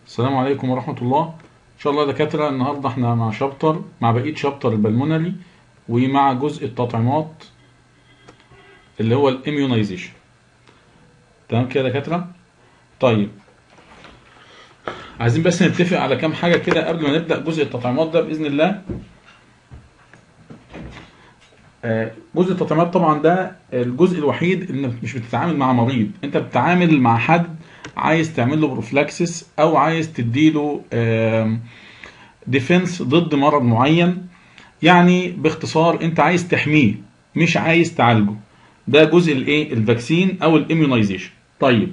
السلام عليكم ورحمة الله إن شاء الله يا دكاترة النهاردة احنا مع شابتر مع بقية شابتر البلمونري ومع جزء التطعيمات اللي هو الاميونيزيشن تمام كده يا دكاترة طيب عايزين بس نتفق على كام حاجة كده قبل ما نبدأ جزء التطعيمات ده بإذن الله آه، جزء التطعيمات طبعا ده الجزء الوحيد اللي مش بتتعامل مع مريض انت بتتعامل مع حد عايز تعمل له بروفلاكسس او عايز تديله ديفنس ضد مرض معين يعني باختصار انت عايز تحميه مش عايز تعالجه ده جزء الايه الفاكسين او الاميونيزيشن طيب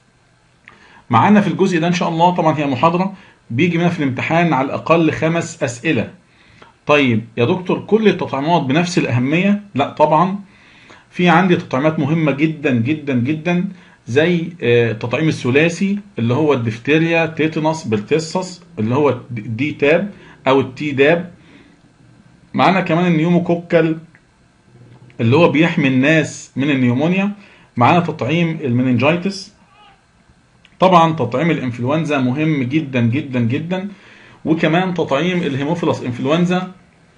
معانا في الجزء ده ان شاء الله طبعا هي محاضره بيجي منها في الامتحان على الاقل خمس اسئله طيب يا دكتور كل التطعيمات بنفس الأهمية؟ لا طبعا في عندي تطعيمات مهمة جدا جدا جدا زي التطعيم الثلاثي اللي هو الدفتيريا تيتانوس بلتيسس اللي هو الدي تاب او التي داب معانا كمان النيوموكوكال اللي هو بيحمي الناس من النيومونيا معانا تطعيم المننجايتس طبعا تطعيم الانفلونزا مهم جدا جدا جدا وكمان تطعيم الهيموفيلوس انفلونزا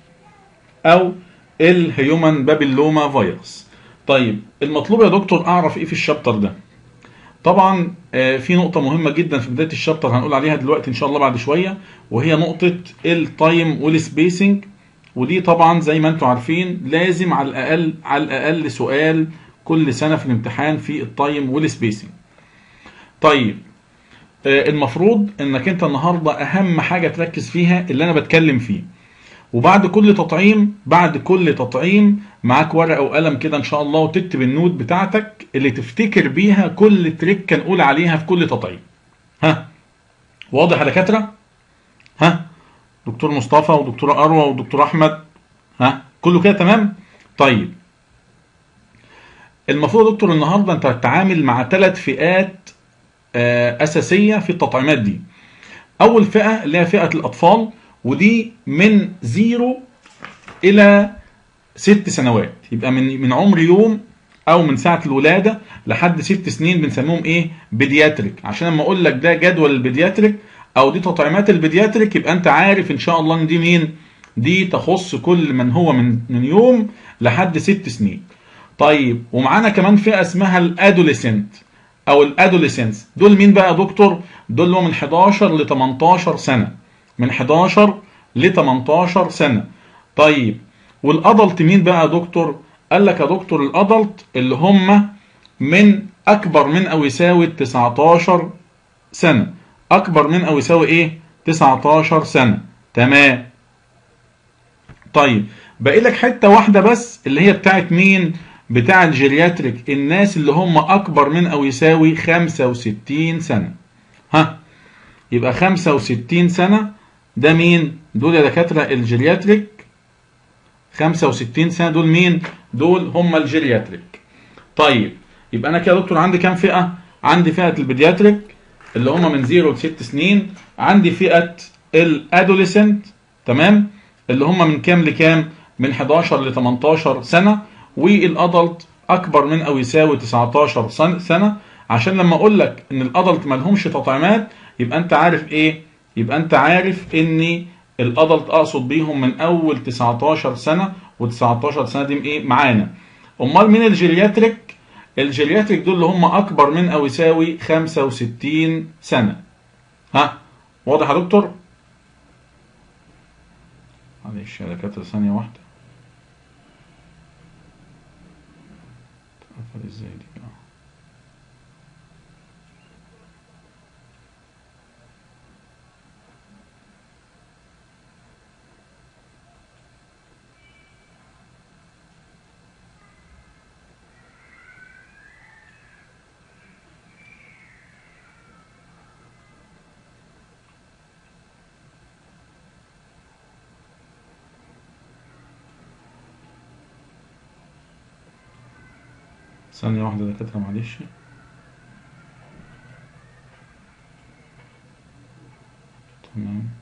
او الهيومن بابيلوما فيروس طيب المطلوب يا دكتور اعرف ايه في الشابتر ده طبعا في نقطة مهمة جدا في بداية الشابتر هنقول عليها دلوقتي ان شاء الله بعد شوية وهي نقطة التايم والسبيسنج ودي طبعا زي ما انتم عارفين لازم على الاقل على الاقل سؤال كل سنة في الامتحان في التايم والسبيسنج طيب المفروض انك انت النهارده اهم حاجه تركز فيها اللي انا بتكلم فيه وبعد كل تطعيم بعد كل تطعيم معاك ورقه وقلم كده ان شاء الله وتكتب النوت بتاعتك اللي تفتكر بيها كل تريك نقول عليها في كل تطعيم ها واضح يا دكاتره ها دكتور مصطفى ودكتور اروى ودكتور احمد ها كله كده تمام طيب المفروض يا دكتور النهارده انت هتتعامل مع ثلاث فئات أساسية في التطعيمات دي أول فئة اللي هي فئة الأطفال ودي من زيرو إلى ست سنوات يبقى من من عمر يوم أو من ساعة الولادة لحد ست سنين بنسميهم إيه؟ بيدياتريك عشان لما أقول لك ده جدول البيدياتريك أو دي تطعيمات البيدياتريك يبقى أنت عارف إن شاء الله إن دي مين؟ دي تخص كل من هو من من يوم لحد ست سنين. طيب ومعانا كمان فئة اسمها الأدوليسنت او الادوليسنس دول مين بقى يا دكتور دول اللي هو من 11 ل 18 سنه من 11 ل 18 سنه طيب والادلت مين بقى يا دكتور قال لك يا دكتور الادلت اللي هم من اكبر من او يساوي 19 سنه اكبر من او يساوي ايه 19 سنه تمام طيب باقي لك حته واحده بس اللي هي بتاعت مين بتاع الجيرياتريك الناس اللي هم اكبر من او يساوي 65 سنة ها يبقى 65 سنة ده مين دول يا دكاترة الجيرياتريك 65 سنة دول مين دول هم الجيرياتريك طيب يبقى انا كده يا دكتور عندي كام فئة عندي فئة البيدياتريك اللي هم من 0 ل 6 سنين عندي فئة الادوليسنت تمام اللي هم من كام لكام من 11 ل 18 سنة والادلت اكبر من او يساوي 19 سنه عشان لما اقول لك ان الادلت ما لهمش تطعيمات يبقى انت عارف ايه يبقى انت عارف ان الادلت اقصد بيهم من اول 19 سنه و19 سنه دي ايه معانا امال مين الجيرياتريك الجيرياتريك دول اللي هم اكبر من او يساوي 65 سنه ها واضح يا دكتور معلش يا دكاتره ثانيه واحده اتقفل ازاي دي اه ثانية واحدة يا دكاترة معلش تمام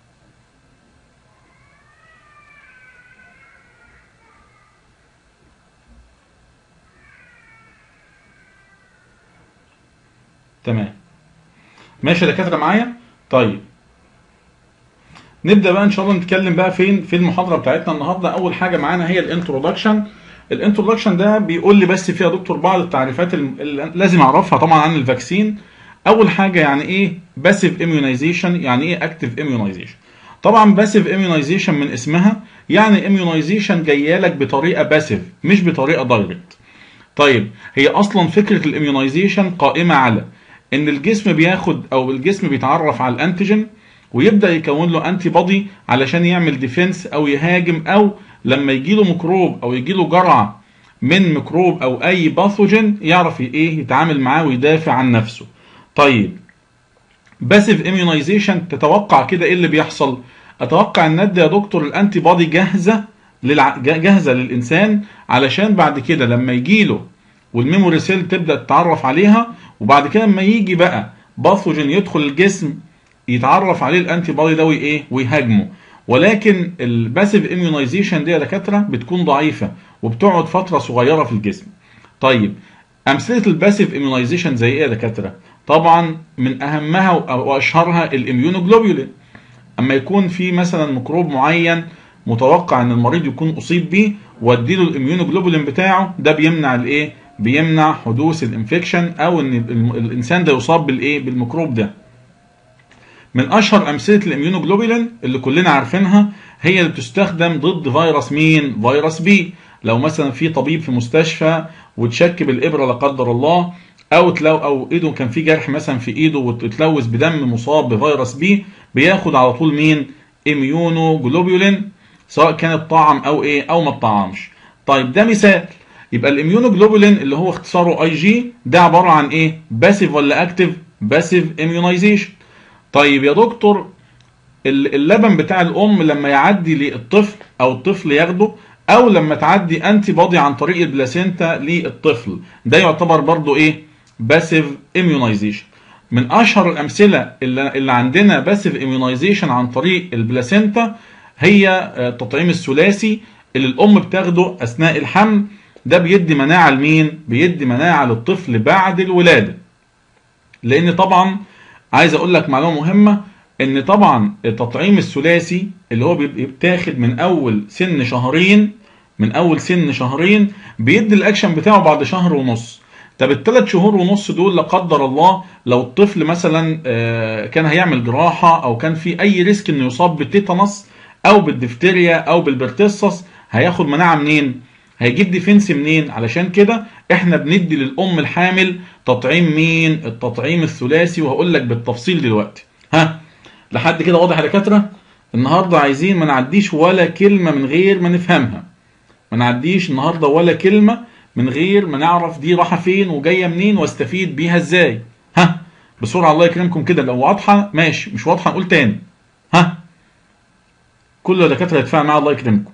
تمام ماشي يا دكاترة معايا طيب نبدا بقى ان شاء الله نتكلم بقى فين في المحاضره بتاعتنا النهارده اول حاجه معانا هي الانترودكشن الانترودكشن ده بيقول لي بس فيها دكتور بعض التعريفات اللي لازم اعرفها طبعا عن الفاكسين اول حاجه يعني ايه باسيف اميونيزيشن يعني ايه اكتيف اميونيزيشن طبعا باسيف اميونيزيشن من اسمها يعني اميونيزيشن جايه لك بطريقه باسيف مش بطريقه دايركت طيب هي اصلا فكره الاميونيزيشن قائمه على ان الجسم بياخد او الجسم بيتعرف على الانتيجين ويبدا يكون له انتي بودي علشان يعمل ديفنس او يهاجم او لما يجي له ميكروب او يجي له جرعه من ميكروب او اي باثوجين يعرف ايه يتعامل معاه ويدافع عن نفسه طيب باسيف اميونيزيشن تتوقع كده ايه اللي بيحصل اتوقع ان ندي يا دكتور الانتي بودي جاهزه للع... جاهزه للانسان علشان بعد كده لما يجي له والميموري سيل تبدا تتعرف عليها وبعد كده لما يجي بقى باثوجين يدخل الجسم يتعرف عليه الانتي بودي ده وايه ويهاجمه ولكن الباسيف اميونيزيشن دي يا دكاتره بتكون ضعيفه وبتقعد فتره صغيره في الجسم طيب امثله الباسيف اميونيزيشن زي ايه يا دكاتره طبعا من اهمها واشهرها الاميونوجلوبولين اما يكون في مثلا ميكروب معين متوقع ان المريض يكون اصيب بيه واديله الاميونوجلوبولين بتاعه ده بيمنع الايه بيمنع حدوث الانفكشن او ان الانسان ده يصاب بالايه بالميكروب ده من اشهر امثله الاميونوجلوبولين اللي كلنا عارفينها هي اللي بتستخدم ضد فيروس مين فيروس بي لو مثلا في طبيب في مستشفى وتشك بالابره لا قدر الله او تلو او ايده كان في جرح مثلا في ايده وتلوث بدم مصاب بفيروس بي بياخد على طول مين اميونوجلوبولين سواء كان الطعم او ايه او ما الطعمش طيب ده مثال يبقى الاميونوجلوبولين اللي هو اختصاره اي جي ده عباره عن ايه باسيف ولا اكتيف باسيف اميونيزيشن طيب يا دكتور اللبن بتاع الام لما يعدي للطفل او الطفل ياخده او لما تعدي انتي بودي عن طريق البلاسينتا للطفل ده يعتبر برضو ايه باسيف اميونيزيشن من اشهر الامثله اللي, اللي عندنا باسيف اميونيزيشن عن طريق البلاسينتا هي التطعيم الثلاثي اللي الام بتاخده اثناء الحمل ده بيدي مناعه لمين بيدي مناعه للطفل بعد الولاده لان طبعا عايز اقول لك معلومه مهمه ان طبعا التطعيم الثلاثي اللي هو بيتاخد من اول سن شهرين من اول سن شهرين بيدي الاكشن بتاعه بعد شهر ونص طب الثلاث شهور ونص دول لا قدر الله لو الطفل مثلا كان هيعمل جراحه او كان في اي ريسك انه يصاب بالتيتانوس او بالدفتيريا او بالبرتسس هياخد مناعه منين هيجيب ديفنس منين علشان كده احنا بندي للام الحامل تطعيم مين التطعيم الثلاثي وهقول لك بالتفصيل دلوقتي ها لحد كده واضح يا دكاتره النهارده عايزين ما نعديش ولا كلمه من غير ما نفهمها ما نعديش النهارده ولا كلمه من غير ما نعرف دي رايحه فين وجايه منين واستفيد بيها ازاي ها بسرعه الله يكرمكم كده لو واضحه ماشي مش واضحه نقول تاني ها كل الدكاتره يتفاعل معايا الله يكرمكم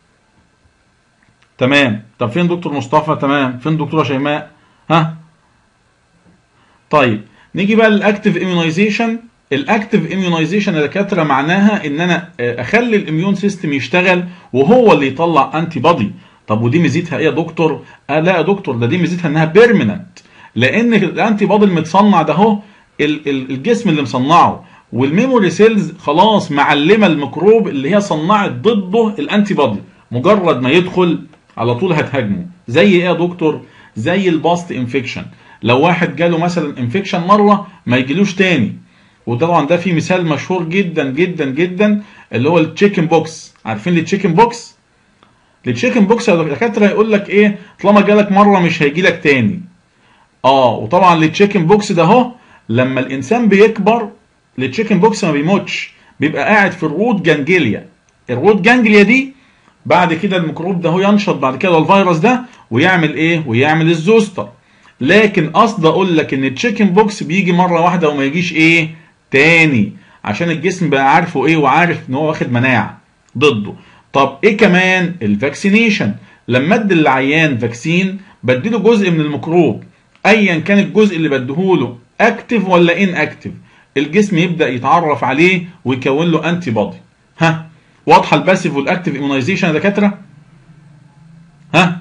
تمام طب فين دكتور مصطفى تمام فين دكتوره شيماء ها طيب نيجي بقى للاكتيف اميونيزيشن الاكتيف اميونيزيشن يا دكاتره معناها ان انا اخلي الاميون سيستم يشتغل وهو اللي يطلع انتي بودي طب ودي ميزتها ايه يا دكتور آه لا يا دكتور ده دي ميزتها انها بيرمننت لان الانتي بودي المتصنع ده اهو الجسم اللي مصنعه والميموري سيلز خلاص معلمه الميكروب اللي هي صنعت ضده الانتي بودي مجرد ما يدخل على طول هتهاجمه زي ايه يا دكتور زي الباست انفكشن لو واحد جاله مثلا انفكشن مره ما يجيلوش تاني وطبعا ده في مثال مشهور جدا جدا جدا اللي هو التشيكن بوكس عارفين التشيكن بوكس التشيكن بوكس يا دكاتره يقول لك ايه طالما جالك مره مش هيجي لك تاني اه وطبعا التشيكن بوكس ده اهو لما الانسان بيكبر التشيكن بوكس ما بيموتش بيبقى قاعد في الروت جانجليا الروت جانجليا دي بعد كده الميكروب ده هو ينشط بعد كده الفيروس ده ويعمل ايه ويعمل الزوستر لكن قصد اقول لك ان التشيكن بوكس بيجي مره واحده وما يجيش ايه تاني عشان الجسم بقى عارفه ايه وعارف ان هو واخد مناعه ضده طب ايه كمان الفاكسينيشن لما ادي العيان فاكسين بديله جزء من الميكروب ايا كان الجزء اللي بديهوله اكتف ولا ان اكتف الجسم يبدا يتعرف عليه ويكون له انتي بودي ها واضحه الباسيف والاكتف ايمونيزيشن يا دكاتره ها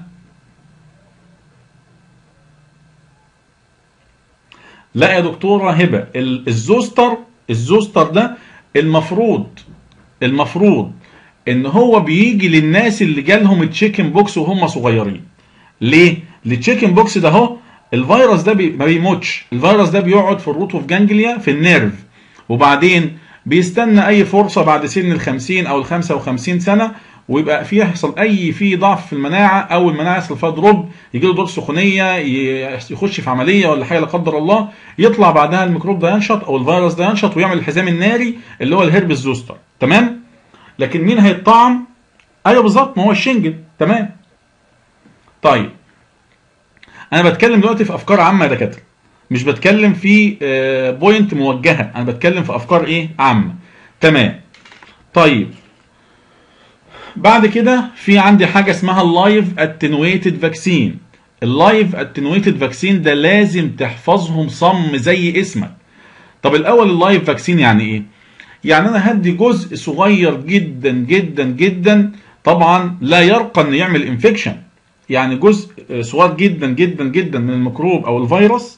لا يا دكتوره هبه الزوستر الزوستر ده المفروض المفروض ان هو بيجي للناس اللي جالهم التشيكن بوكس وهم صغيرين ليه التشيكن بوكس ده اهو الفيروس ده بي ما بيموتش الفيروس ده بيقعد في الروت اوف جانجليا في النيرف وبعدين بيستنى اي فرصه بعد سن ال 50 او ال 55 سنه ويبقى في يحصل اي في ضعف في المناعه او المناعه يحصل فيها دروب يجي له دور سخونيه يخش في عمليه ولا حاجه لا قدر الله يطلع بعدها الميكروب ده ينشط او الفيروس ده ينشط ويعمل الحزام الناري اللي هو الهربس زوستر تمام لكن مين هيتطعم ايوه بالظبط ما هو الشنجن تمام طيب انا بتكلم دلوقتي في افكار عامه يا دكاتره مش بتكلم في بوينت موجهه انا بتكلم في افكار ايه عامه تمام طيب بعد كده في عندي حاجه اسمها اللايف اتنويتد فاكسين اللايف اتنويتد فاكسين ده لازم تحفظهم صم زي اسمك طب الاول اللايف فاكسين يعني ايه يعني انا هدي جزء صغير جدا جدا جدا طبعا لا يرقى انه يعمل انفكشن يعني جزء صغير جدا جدا جدا من الميكروب او الفيروس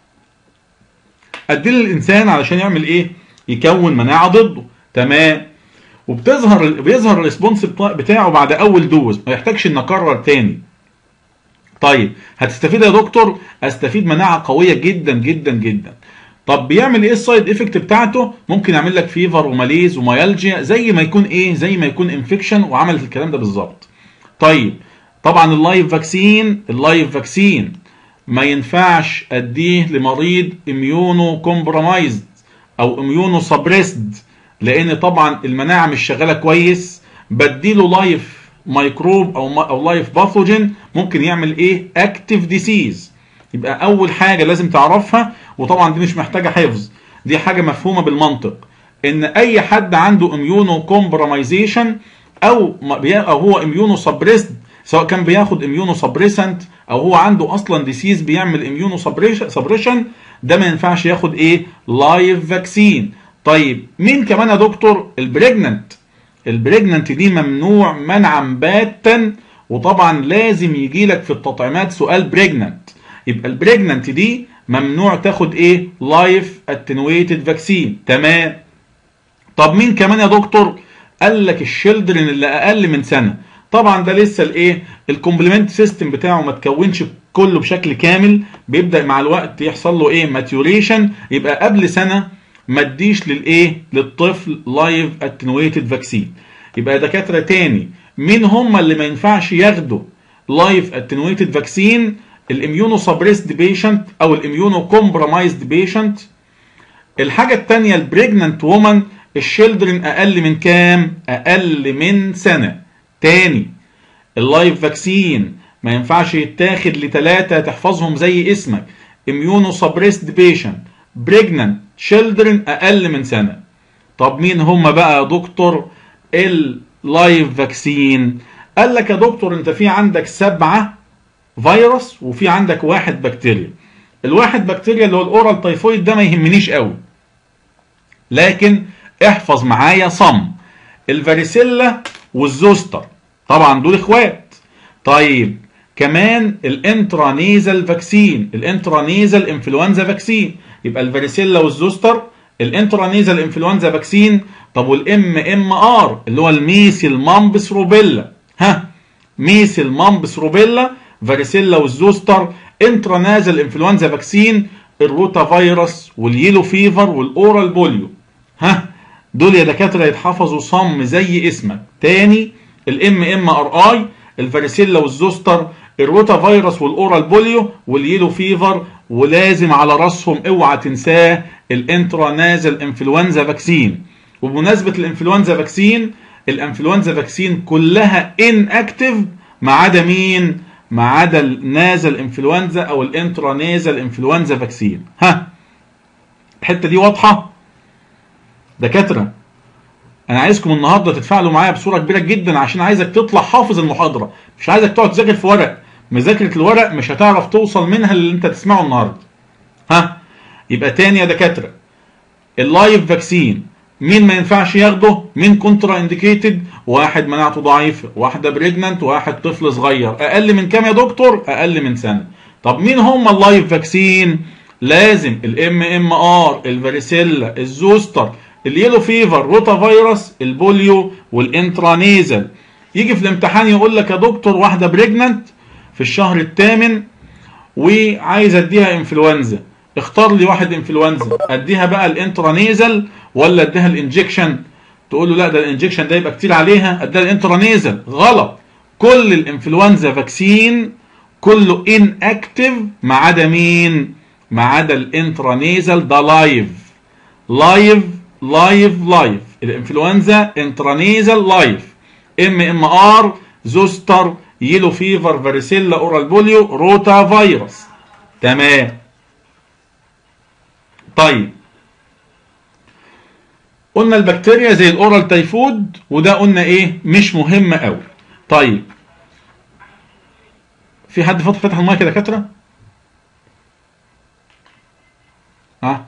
اديه للانسان علشان يعمل ايه يكون مناعه ضده تمام وبتظهر بيظهر الريسبونس بتاعه بعد اول دوز ما يحتاجش ان اكرر تاني طيب هتستفيد يا دكتور استفيد مناعه قويه جدا جدا جدا طب بيعمل ايه السايد افكت بتاعته ممكن يعمل لك فيفر وماليز ومايالجيا زي ما يكون ايه زي ما يكون انفكشن وعملت الكلام ده بالظبط طيب طبعا اللايف فاكسين اللايف فاكسين ما ينفعش اديه لمريض اميونو كومبرومايزد او اميونو سبريسد لان طبعا المناعه مش شغاله كويس بديله لايف ميكروب او او لايف باثوجين ممكن يعمل ايه اكتيف ديسيز يبقى اول حاجه لازم تعرفها وطبعا دي مش محتاجه حفظ دي حاجه مفهومه بالمنطق ان اي حد عنده اميونو كومبرومايزيشن او او هو اميونو سبريسد سواء كان بياخد اميونو سبريسنت او هو عنده اصلا ديسيز بيعمل اميونو سبريشن ده ما ينفعش ياخد ايه لايف فاكسين طيب مين كمان يا دكتور البريجننت البريجننت دي ممنوع منعا باتا وطبعا لازم يجي لك في التطعيمات سؤال بريجننت يبقى البريجننت دي ممنوع تاخد ايه لايف اتنويتد فاكسين تمام طب مين كمان يا دكتور قال لك الشيلدرن اللي اقل من سنه طبعا ده لسه الايه الكومبلمنت سيستم بتاعه ما تكونش كله بشكل كامل بيبدا مع الوقت يحصل له ايه ماتيوريشن يبقى قبل سنه ما تديش للايه للطفل لايف اتنويتد فاكسين يبقى دكاتره تاني مين هم اللي ما ينفعش ياخدوا لايف اتنويتد فاكسين الاميونو سبريسد بيشنت او الاميونو كومبرومايزد بيشنت الحاجه الثانيه البريجننت وومن الشيلدرن اقل من كام اقل من سنه تاني اللايف فاكسين ما ينفعش يتاخد لثلاثه تحفظهم زي اسمك اميونو سبريسد بيشنت بريجننت شيلدرن اقل من سنه طب مين هم بقى يا دكتور اللايف فاكسين قال لك يا دكتور انت في عندك سبعه فيروس وفي عندك واحد بكتيريا الواحد بكتيريا اللي هو الاورال تايفويد ده ما يهمنيش قوي لكن احفظ معايا صم الفاريسيلا والزوستر طبعا دول اخوات طيب كمان الانترانيزال فاكسين الانترانيزال انفلونزا فاكسين يبقى الفاريسيلا والزوستر الانترانيزال انفلونزا فاكسين طب والام ام ار اللي هو الميسيل مامبس روبيلا ها ميسيل مامبس روبيلا فاريسيلا والزوستر انترانازل انفلونزا فاكسين الروتا فيروس واليلو فيفر والاورال بوليو ها دول يا دكاتره يتحفظوا صم زي اسمك تاني الام ام ار اي الفاريسيلا والزوستر الروتا فيروس والاورال بوليو واليلو فيفر ولازم على راسهم اوعى تنساه الانترانازل انفلونزا فاكسين وبمناسبه الانفلونزا فاكسين الانفلونزا فاكسين كلها ان اكتف ما عدا مين ما عدا النازل انفلونزا او الانترانازل انفلونزا فاكسين ها الحته دي واضحه دكاتره انا عايزكم النهارده تتفاعلوا معايا بصوره كبيره جدا عشان عايزك تطلع حافظ المحاضره مش عايزك تقعد تذاكر في ورق مذاكره الورق مش هتعرف توصل منها اللي انت تسمعه النهارده ها يبقى تاني يا دكاتره اللايف فاكسين مين ما ينفعش ياخده مين كونترا انديكيتد واحد مناعته ضعيفه واحده بريجننت واحد طفل صغير اقل من كام يا دكتور اقل من سنه طب مين هم اللايف فاكسين لازم الام ام ار الفاريسيلا الزوستر اليلو فيفر روتا فيروس البوليو والانترانيزل يجي في الامتحان يقول لك يا دكتور واحده بريجننت في الشهر الثامن وعايز اديها انفلونزا اختار لي واحد انفلونزا اديها بقى الانترانيزل ولا اديها الانجكشن تقول له لا ده الانجكشن ده يبقى كتير عليها اديها الانترانيزل غلط كل الانفلونزا فاكسين كله ان اكتف ما عدا مين ما عدا الانترانيزل ده لايف لايف لايف لايف الانفلونزا انترانيزل لايف ام ام ار زوستر يلو فيفر فاريسيلا اورال بوليو روتا فيروس تمام طيب قلنا البكتيريا زي الاورال تايفود وده قلنا ايه مش مهم قوي طيب في حد فتح فتح المايك يا دكاتره ها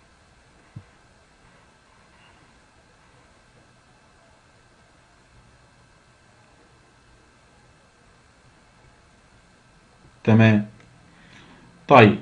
تمام طيب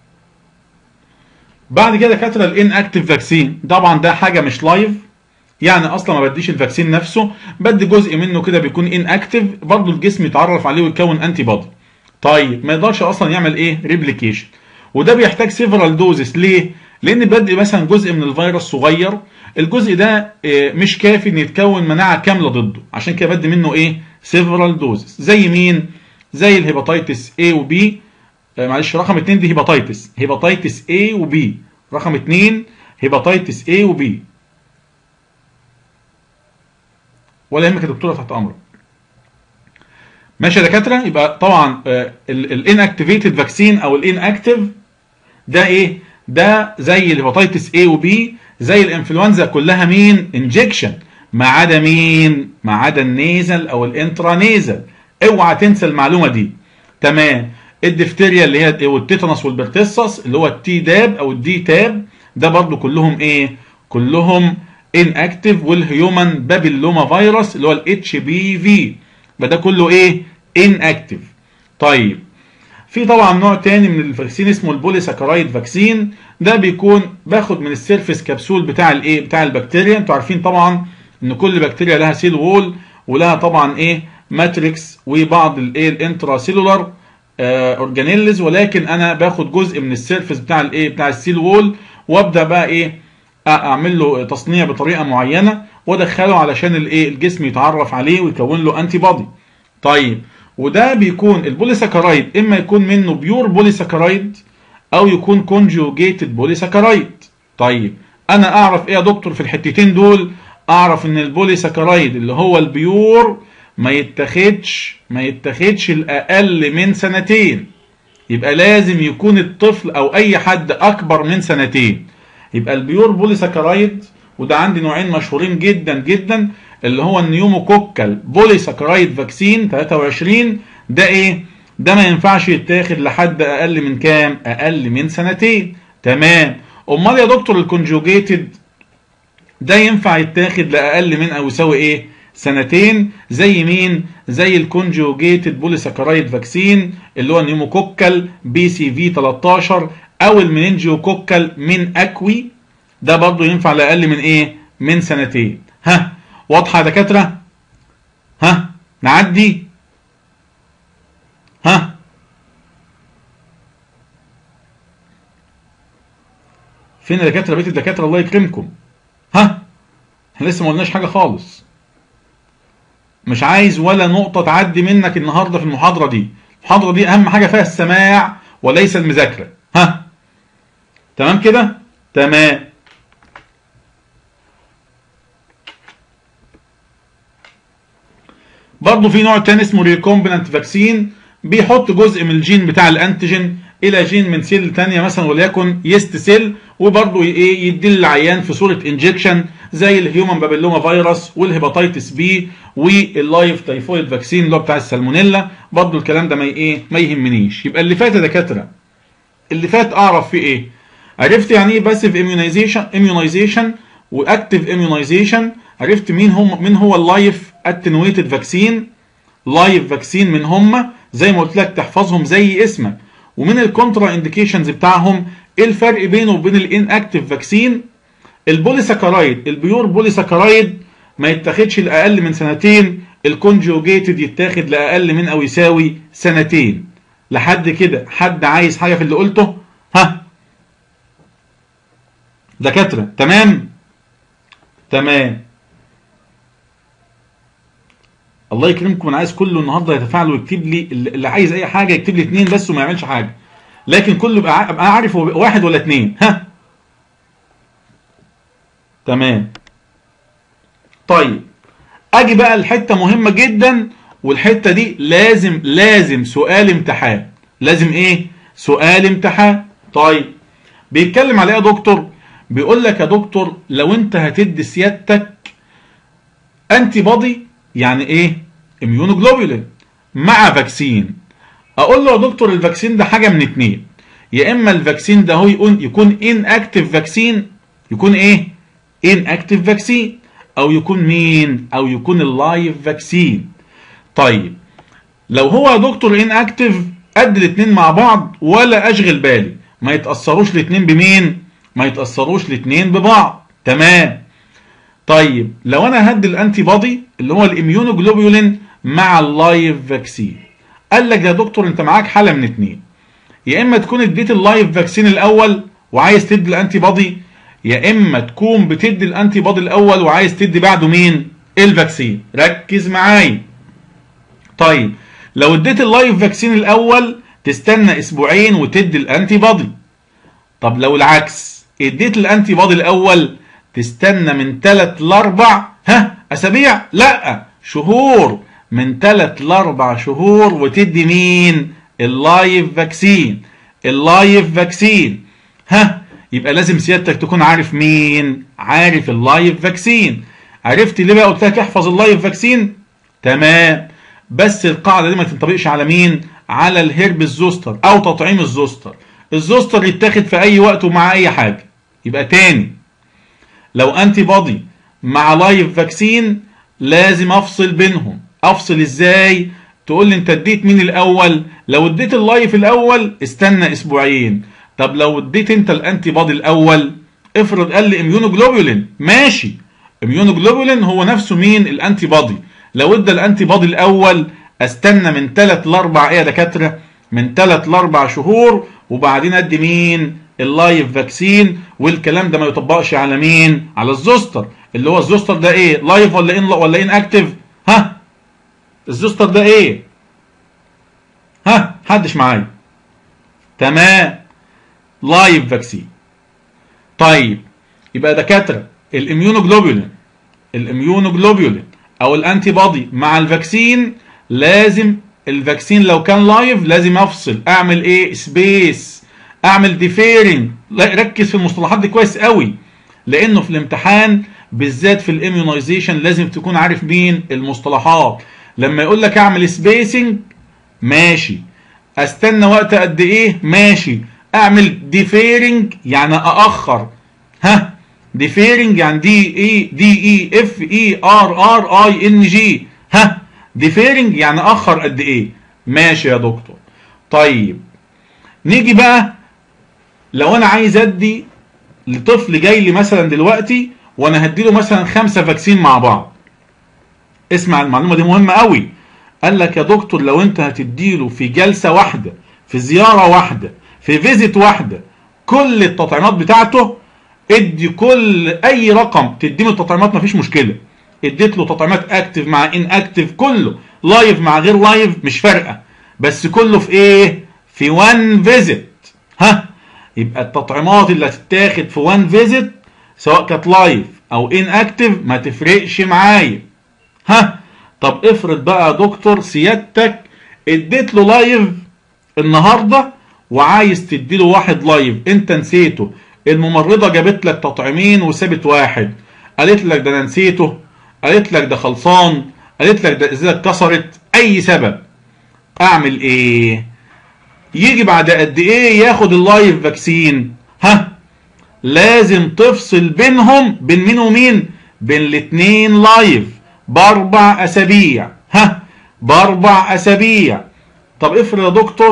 بعد كده دكاتره الان اكتف فاكسين طبعا ده حاجه مش لايف يعني اصلا ما بديش الفاكسين نفسه بدي جزء منه كده بيكون ان اكتف برضه الجسم يتعرف عليه ويكون انتي بودي طيب ما يقدرش اصلا يعمل ايه ريبليكيشن وده بيحتاج سيفرال دوزز ليه لان بدي مثلا جزء من الفيروس صغير الجزء ده مش كافي ان يتكون مناعه كامله ضده عشان كده بدي منه ايه سيفرال دوزز زي مين زي الهيباتيتس A و B معلش رقم 2 دي هيباتيتس هيباتيتس A و B رقم 2 هيباتيتس A و B ولا يهمك يا دكتوره تحت امرك ماشي يا دكاتره يبقى طبعا الان اكتيفيتد فاكسين او الان اكتيف ده ايه ده زي الهيباتيتس A و B زي الانفلونزا كلها مين انجكشن ما عدا مين ما عدا النيزل او الانترانيزل اوعى تنسى المعلومه دي تمام الدفتيريا اللي هي والتيتانوس والبرتسس اللي هو التي داب او الدي تاب ده برضو كلهم ايه كلهم ان اكتف والهيومن بابيلوما فيروس اللي هو الاتش بي في ده كله ايه ان اكتف طيب في طبعا نوع تاني من الفاكسين اسمه البوليساكرايد فاكسين ده بيكون باخد من السيرفيس كبسول بتاع الايه بتاع البكتيريا انتوا عارفين طبعا ان كل بكتيريا لها سيل وول ولها طبعا ايه ماتريكس وبعض الايه الانترا سيلولار اورجانيلز ولكن انا باخد جزء من السيرفيس بتاع الايه بتاع السيل وول وابدا بقى ايه اعمل له تصنيع بطريقه معينه وادخله علشان الايه الجسم يتعرف عليه ويكون له انتي بودي طيب وده بيكون البوليساكرايد اما يكون منه بيور بوليساكرايد او يكون كونجوجيتد بوليساكرايد طيب انا اعرف ايه يا دكتور في الحتتين دول اعرف ان البوليساكرايد اللي هو البيور ما يتاخدش ما يتاخدش الاقل من سنتين يبقى لازم يكون الطفل او اي حد اكبر من سنتين يبقى البيور بوليساكرايد وده عندي نوعين مشهورين جدا جدا اللي هو النيوموكوكال بوليساكرايد فاكسين 23 ده ايه ده ما ينفعش يتاخد لحد اقل من كام اقل من سنتين تمام امال يا دكتور الكونجوجيتد ده ينفع يتاخد لاقل من او يساوي ايه سنتين زي مين زي الكونجوجيتد بوليساكرايد فاكسين اللي هو النيوموكوكال بي سي في 13 او المننجيوكوكال من اكوي ده برضه ينفع لاقل من ايه من سنتين ها واضحه يا دكاتره ها نعدي ها فين يا دكاتره بيت الدكاتره الله يكرمكم ها احنا لسه ما قلناش حاجه خالص مش عايز ولا نقطة تعدي منك النهاردة في المحاضرة دي المحاضرة دي أهم حاجة فيها السماع وليس المذاكرة ها تمام كده تمام برضه في نوع تاني اسمه ريكومبيننت فاكسين بيحط جزء من الجين بتاع الانتيجين الى جين من سيل تانية مثلا وليكن يست سيل وبرضه ايه يدي للعيان في صوره انجكشن زي الهيومن بابيلوما فيروس والهيباتيتس بي واللايف تايفويد فاكسين اللي هو بتاع السالمونيلا برضه الكلام ده ما ايه ما يهمنيش يبقى اللي فات يا دكاتره اللي فات اعرف فيه ايه عرفت يعني ايه باسيف اميونيزيشن اميونيزيشن واكتيف اميونيزيشن عرفت مين هم مين هو اللايف اتنويتد فاكسين لايف فاكسين من هم زي ما قلت لك تحفظهم زي اسمك ومن الكونترا انديكيشنز بتاعهم ايه الفرق بينه وبين الان اكتف فاكسين البوليساكرايد البيور بوليساكرايد ما يتاخدش لاقل من سنتين الكونجوجيتد يتاخد لاقل من او يساوي سنتين لحد كده حد عايز حاجه في اللي قلته ها دكاتره تمام تمام الله يكرمكم انا عايز كله النهارده يتفاعل ويكتب لي اللي عايز اي حاجه يكتب لي اتنين بس وما يعملش حاجه لكن كله يبقى ابقى عارف هو واحد ولا اتنين ها تمام طيب اجي بقى الحته مهمه جدا والحته دي لازم لازم سؤال امتحان لازم ايه سؤال امتحان طيب بيتكلم على ايه يا دكتور بيقول لك يا دكتور لو انت هتدي سيادتك انتي بودي يعني ايه اميونوجلوبولين مع فاكسين اقول له يا دكتور الفاكسين ده حاجه من اتنين يا اما الفاكسين ده هو يكون يكون ان اكتف فاكسين يكون ايه ان اكتف فاكسين او يكون مين او يكون اللايف فاكسين طيب لو هو يا دكتور ان اكتف قد الاتنين مع بعض ولا اشغل بالي ما يتاثروش الاتنين بمين ما يتاثروش الاتنين ببعض تمام طيب لو انا هدي الانتي بودي اللي هو الاميونوجلوبولين مع اللايف فاكسين قال لك يا دكتور انت معاك حاله من اتنين يا اما تكون اديت اللايف فاكسين الاول وعايز تدي الانتي بودي يا اما تكون بتدي الانتي بودي الاول وعايز تدي بعده مين الفاكسين ركز معايا طيب لو اديت اللايف فاكسين الاول تستنى اسبوعين وتدي الانتي بودي طب لو العكس اديت الانتي بودي الاول تستنى من 3 ل 4 ها اسابيع لا شهور من 3 ل 4 شهور وتدي مين اللايف فاكسين اللايف فاكسين ها يبقى لازم سيادتك تكون عارف مين عارف اللايف فاكسين عرفت ليه بقى قلت لك احفظ اللايف فاكسين تمام بس القاعده دي ما تنطبقش على مين على الهرب الزوستر او تطعيم الزوستر الزوستر يتاخد في اي وقت ومع اي حاجه يبقى تاني لو انتي بودي مع لايف فاكسين لازم افصل بينهم افصل ازاي تقول لي انت اديت مين الاول لو اديت اللايف الاول استنى اسبوعين طب لو اديت انت الانتي بودي الاول افرض قال لي اميونوجلوبولين ماشي اميونوجلوبولين هو نفسه مين الانتي بودي لو ادى الانتي بودي الاول استنى من 3 ل 4 ايه يا دكاتره من 3 ل 4 شهور وبعدين ادي مين اللايف فاكسين والكلام ده ما يطبقش على مين على الزوستر اللي هو الزوستر ده ايه لايف ولا ان ولا ان اكتف ها الزوستر ده ايه ها حدش معايا تمام لايف فاكسين طيب يبقى دكاتره الاميونوجلوبولين الاميونوجلوبولين او الانتي بودي مع الفاكسين لازم الفاكسين لو كان لايف لازم افصل اعمل ايه سبيس اعمل ديفيرنج ركز في المصطلحات دي كويس قوي لانه في الامتحان بالذات في الاميونايزيشن لازم تكون عارف مين المصطلحات لما يقول لك اعمل سبيسنج ماشي استنى وقت قد ايه ماشي اعمل ديفيرنج يعني ااخر ها ديفيرنج يعني دي اي دي اي اف اي ار ار اي ان جي ها ديفيرنج يعني اخر قد ايه ماشي يا دكتور طيب نيجي بقى لو انا عايز ادي لطفل جاي لي مثلا دلوقتي وانا هديله مثلا خمسه فاكسين مع بعض اسمع المعلومه دي مهمه قوي قال لك يا دكتور لو انت هتديله في جلسه واحده في زياره واحده في فيزيت واحده كل التطعيمات بتاعته ادي كل اي رقم تديله التطعيمات مفيش مشكله اديت له تطعيمات اكتف مع ان اكتف كله لايف مع غير لايف مش فارقه بس كله في ايه في وان فيزيت ها يبقى التطعيمات اللي هتتاخد في وان فيزيت سواء كانت لايف او ان اكتف ما تفرقش معايا ها طب افرض بقى يا دكتور سيادتك اديت له لايف النهارده وعايز تديله واحد لايف انت نسيته الممرضه جابت لك تطعيمين وسابت واحد قالت لك ده انا نسيته قالت لك ده خلصان قالت لك ده ازازه اتكسرت اي سبب اعمل ايه يجي بعد قد ايه ياخد اللايف فاكسين ها لازم تفصل بينهم بين مين ومين بين الاتنين لايف باربع اسابيع ها باربع اسابيع طب افرض يا دكتور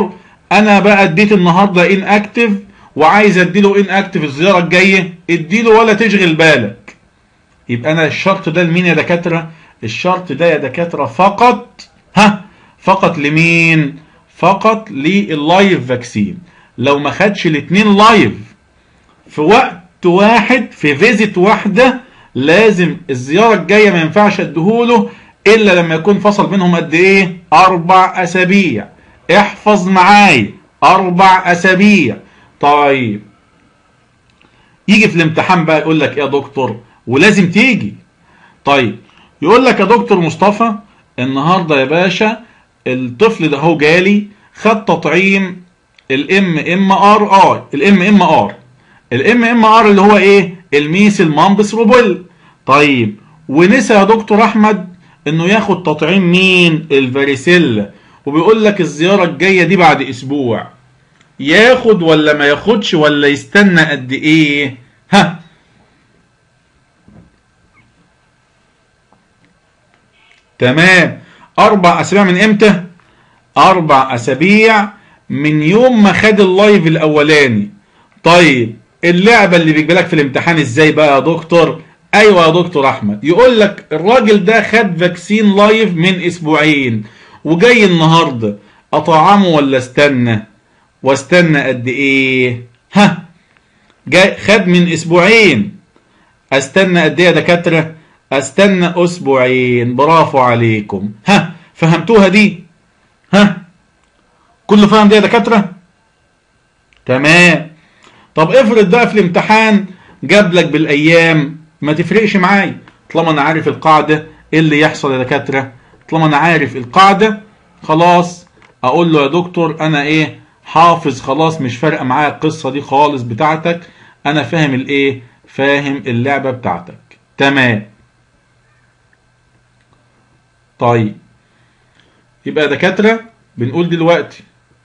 انا بقى اديت النهارده ان اكتف وعايز اديله ان اكتف الزياره الجايه اديله ولا تشغل بالك يبقى انا الشرط ده لمين يا دكاتره الشرط ده يا دكاتره فقط ها فقط لمين فقط لللايف فاكسين لو ما خدش الاثنين لايف في وقت واحد في فيزيت واحده لازم الزياره الجايه ما ينفعش اديهوله الا لما يكون فصل بينهم قد ايه اربع اسابيع احفظ معايا اربع اسابيع طيب يجي في الامتحان بقى يقول لك ايه يا دكتور ولازم تيجي طيب يقول لك يا دكتور مصطفى النهارده يا باشا الطفل ده هو جالي خد تطعيم الام ام ار اي الام ام ار الام ام ار اللي هو ايه الميسل مامبس روبيل طيب ونسى يا دكتور احمد انه ياخد تطعيم مين الفاريسيلا وبيقول لك الزياره الجايه دي بعد اسبوع ياخد ولا ما ياخدش ولا يستنى قد ايه ها تمام اربع اسابيع من امتى اربع اسابيع من يوم ما خد اللايف الاولاني طيب اللعبه اللي بيجيلك في الامتحان ازاي بقى يا دكتور ايوه يا دكتور احمد يقول لك الراجل ده خد فاكسين لايف من اسبوعين وجاي النهارده اطعمه ولا استنى واستنى قد ايه ها جاي خد من اسبوعين استنى قد ايه يا دكاتره استنى اسبوعين برافو عليكم ها فهمتوها دي ها كله فاهم دي يا دكاتره تمام طب افرض بقى في الامتحان جاب لك بالايام ما تفرقش معايا طالما انا عارف القاعده ايه اللي يحصل يا دكاتره طالما انا عارف القاعده خلاص اقول له يا دكتور انا ايه حافظ خلاص مش فارقه معايا القصه دي خالص بتاعتك انا فاهم الايه فاهم اللعبه بتاعتك تمام طيب يبقى يا دكاتره بنقول دلوقتي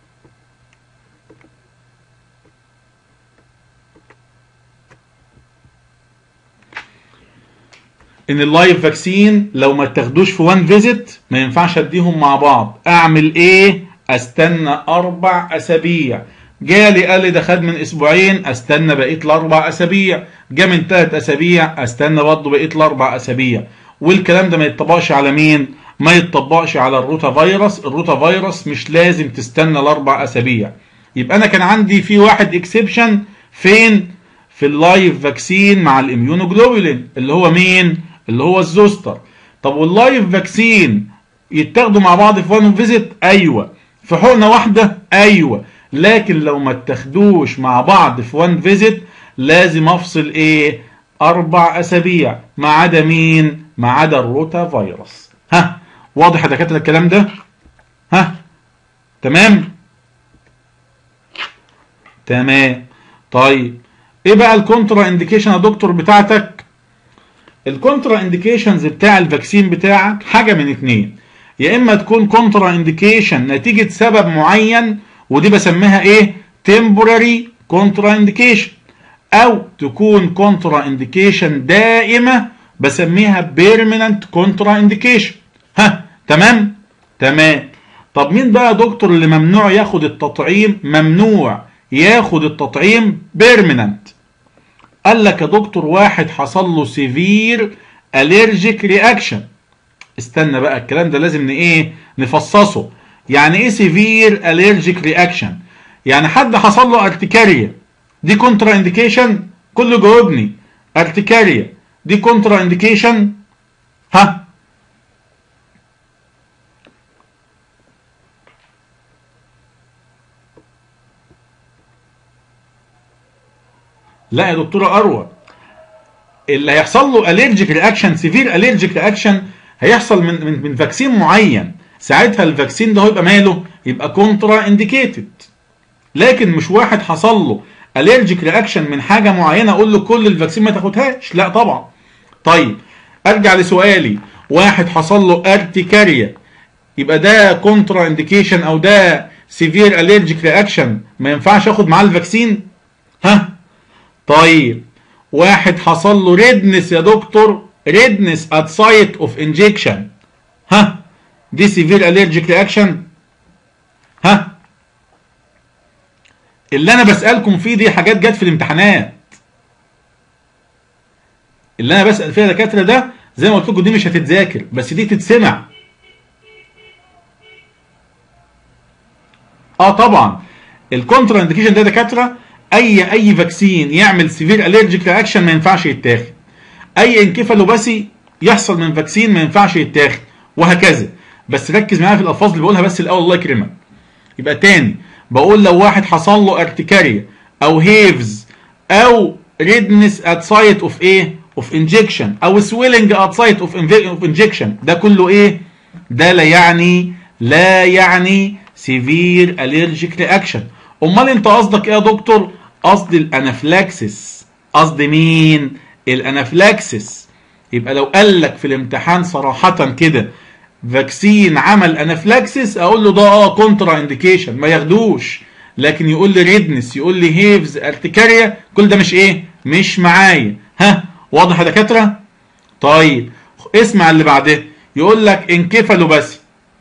ان اللايف فاكسين لو ما تاخدوش في وان فيزيت ما ينفعش اديهم مع بعض اعمل ايه استنى اربع اسابيع جالي قال لي ده خد من اسبوعين استنى بقيه الاربع اسابيع جا من ثلاث اسابيع استنى برضه بقيه الاربع اسابيع والكلام ده ما يتطبقش على مين ما يتطبقش على الروتا فيروس الروتا فيروس مش لازم تستنى الاربع اسابيع يبقى انا كان عندي في واحد اكسبشن فين في اللايف فاكسين مع الاميونوجلوبولين اللي هو مين اللي هو الزوستر طب واللايف فاكسين يتاخدوا مع بعض في وان فيزيت ايوه في حقنه واحده ايوه لكن لو ما اتاخدوش مع بعض في وان فيزيت لازم افصل ايه اربع اسابيع ما عدا مين ما عدا الروتا فيروس ها واضح يا دكاتره الكلام ده ها تمام تمام طيب ايه بقى الكونترا انديكيشن يا دكتور بتاعتك الكونترا انديكيشنز بتاع الفاكسين بتاعك حاجه من اتنين يا اما تكون كونترا انديكيشن نتيجه سبب معين ودي بسميها ايه temporary كونترا انديكيشن او تكون كونترا انديكيشن دائمه بسميها بيرمننت كونترا انديكيشن ها تمام تمام طب مين بقى يا دكتور اللي ممنوع ياخد التطعيم ممنوع ياخد التطعيم بيرمننت قال لك يا دكتور واحد حصل له سيفير الرجيك رياكشن استنى بقى الكلام ده لازم ايه نفصصه يعني ايه سيفير الرجيك رياكشن يعني حد حصل له ارتكاريا دي كونترا انديكيشن كله جاوبني ارتكاريا دي كونترا انديكيشن ها لا يا دكتوره اروى اللي هيحصل له الرجيك رياكشن سيفير الرجيك رياكشن هيحصل من من من فاكسين معين ساعتها الفاكسين ده هيبقى ماله يبقى كونترا انديكيتد لكن مش واحد حصل له الرجيك رياكشن من حاجه معينه اقول له كل الفاكسين ما تاخدهاش لا طبعا طيب ارجع لسؤالي واحد حصل له ارتكاريا يبقى ده كونترا انديكيشن او ده سيفير الرجيك رياكشن ما ينفعش اخد معاه الفاكسين ها طيب واحد حصل له ريدنس يا دكتور ريدنس ات سايت اوف انجكشن ها دي سيفير الرجيك رياكشن ها اللي انا بسالكم فيه دي حاجات جت في الامتحانات اللي انا بسال فيها دكاتره ده زي ما قلت لكم دي مش هتتذاكر بس دي تتسمع اه طبعا الكونترا انديكيشن ده دكاتره اي اي فاكسين يعمل سيفير الرجيك رياكشن ما ينفعش يتاخد اي انكفالوباسي يحصل من فاكسين ما ينفعش يتاخد وهكذا بس ركز معايا في الالفاظ اللي بقولها بس الاول الله يكرمك يبقى تاني بقول لو واحد حصل له ارتكاريا او هيفز او ريدنس ات سايت اوف ايه اوف انجكشن او سويلنج ات سايت اوف انجكشن ده كله ايه ده لا يعني لا يعني سيفير الرجيك رياكشن امال انت قصدك ايه يا دكتور قصد الانافلاكسس قصد مين الانافلاكسس يبقى لو قال لك في الامتحان صراحة كده فاكسين عمل انافلاكسس اقول له ده اه كونترا انديكيشن ما ياخدوش لكن يقول لي ريدنس يقول لي هيفز ارتكاريا كل ده مش ايه مش معايا ها واضح يا دكاتره طيب اسمع اللي بعده يقول لك انكفالوباسي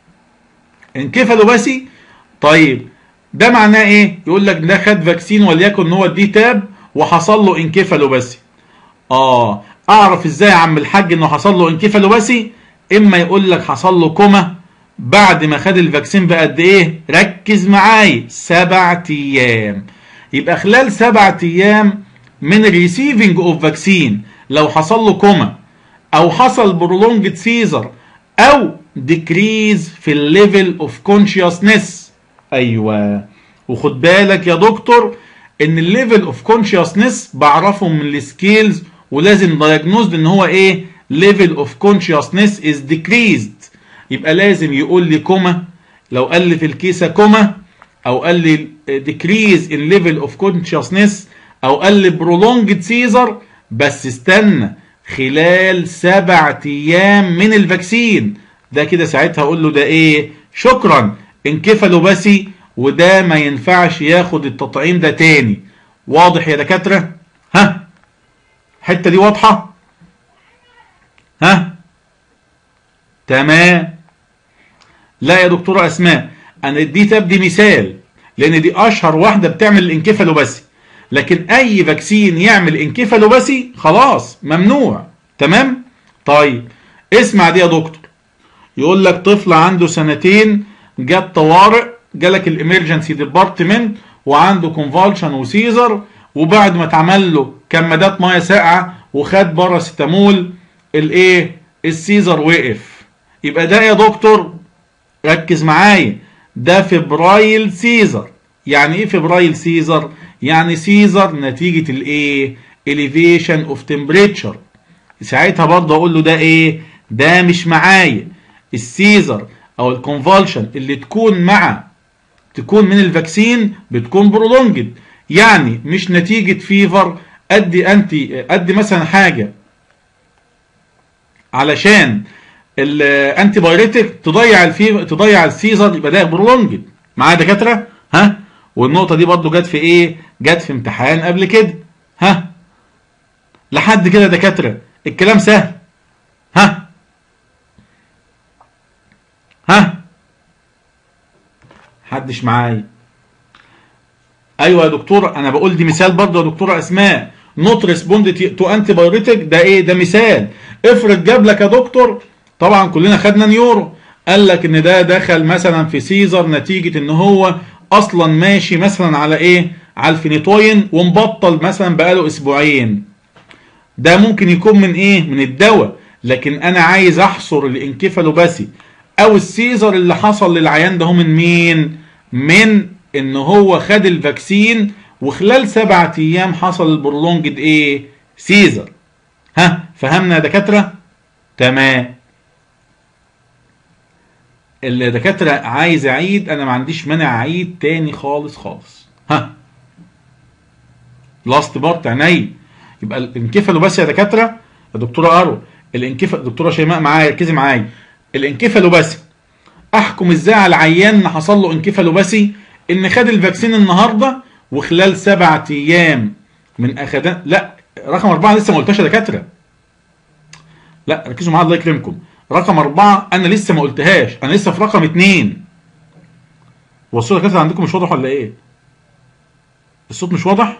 انكفالوباسي طيب ده معناه ايه يقول لك ده خد فاكسين وليكن هو الدي تاب وحصل له انكفالوباسي اه اعرف ازاي يا عم الحاج انه حصل له انكفالوباسي اما يقول لك حصل له كوما بعد ما خد الفاكسين بقد ايه ركز معايا سبع ايام يبقى خلال سبع ايام من ريسيفنج اوف فاكسين لو حصل له كوما او حصل برولونجد سيزر او ديكريز في الليفل اوف كونشيوسنس ايوه وخد بالك يا دكتور ان الليفل اوف كونشيوسنس بعرفه من السكيلز ولازم دايجنوزد ان هو ايه ليفل اوف كونشيوسنس از ديكريزد يبقى لازم يقول لي كوما لو قال لي في الكيسه كوما او قال لي ديكريز ان ليفل اوف كونشيوسنس او قال لي برولونجد سيزر بس استنى خلال سبع ايام من الفاكسين ده كده ساعتها اقول له ده ايه شكرا انكفالوباسي وده ما ينفعش ياخد التطعيم ده تاني واضح يا دكاتره ها الحته دي واضحه ها تمام لا يا دكتوره اسماء انا اديت ابدي مثال لان دي اشهر واحده بتعمل الانكفالوباسي لكن اي فاكسين يعمل انكفالوباسي خلاص ممنوع تمام طيب اسمع دي يا دكتور يقول لك طفل عنده سنتين جت طوارئ جالك الامرجنسي ديبارتمنت وعنده كونفالشن وسيزر وبعد ما اتعمل له كمادات ميه ساقعه وخد باراسيتامول الايه السيزر وقف يبقى ده يا دكتور ركز معايا ده فبرايل سيزر يعني ايه فبرايل سيزر يعني سيزر نتيجه الايه elevation اوف temperature ساعتها برضه اقول له ده ايه ده مش معايا السيزر او الكونفالشن اللي تكون مع تكون من الفاكسين بتكون برولونجد يعني مش نتيجة فيفر ادي انتي ادي مثلا حاجة علشان الانتي بايريتك تضيع الفيفر تضيع السيزر يبقى ده برولونجد معايا دكاترة ها والنقطة دي برضو جت في ايه جت في امتحان قبل كده ها لحد كده دكاترة الكلام سهل ها ها حدش معايا ايوه يا دكتور انا بقول دي مثال برضه يا دكتوره اسماء نوت ريسبوند تو انتي بايوريتك ده ايه ده مثال افرض جاب لك يا دكتور طبعا كلنا خدنا نيورو قال لك ان ده دخل مثلا في سيزر نتيجه ان هو اصلا ماشي مثلا على ايه على الفينيتوين ومبطل مثلا بقاله اسبوعين ده ممكن يكون من ايه من الدواء لكن انا عايز احصر الانكفالوباسي او السيزر اللي حصل للعيان ده هو من مين من ان هو خد الفاكسين وخلال سبعة ايام حصل البرولونجد ايه سيزر ها فهمنا يا دكاترة تمام الدكاترة عايز اعيد انا ما عنديش مانع اعيد تاني خالص خالص ها لاست بارت عيني يبقى الانكفالو بس يا دكاترة يا دكتورة ارو الانكفال دكتورة شيماء معايا ركزي معايا الانكفالوباسي احكم ازاي على العيان ان حصل له انكفالوباسي ان خد الفاكسين النهارده وخلال سبعة ايام من اخدان لا رقم اربعه لسه ما قلتهاش يا دكاتره لا ركزوا معايا الله يكرمكم رقم اربعه انا لسه ما قلتهاش انا لسه في رقم اتنين والصوره كده عندكم مش واضح ولا ايه؟ الصوت مش واضح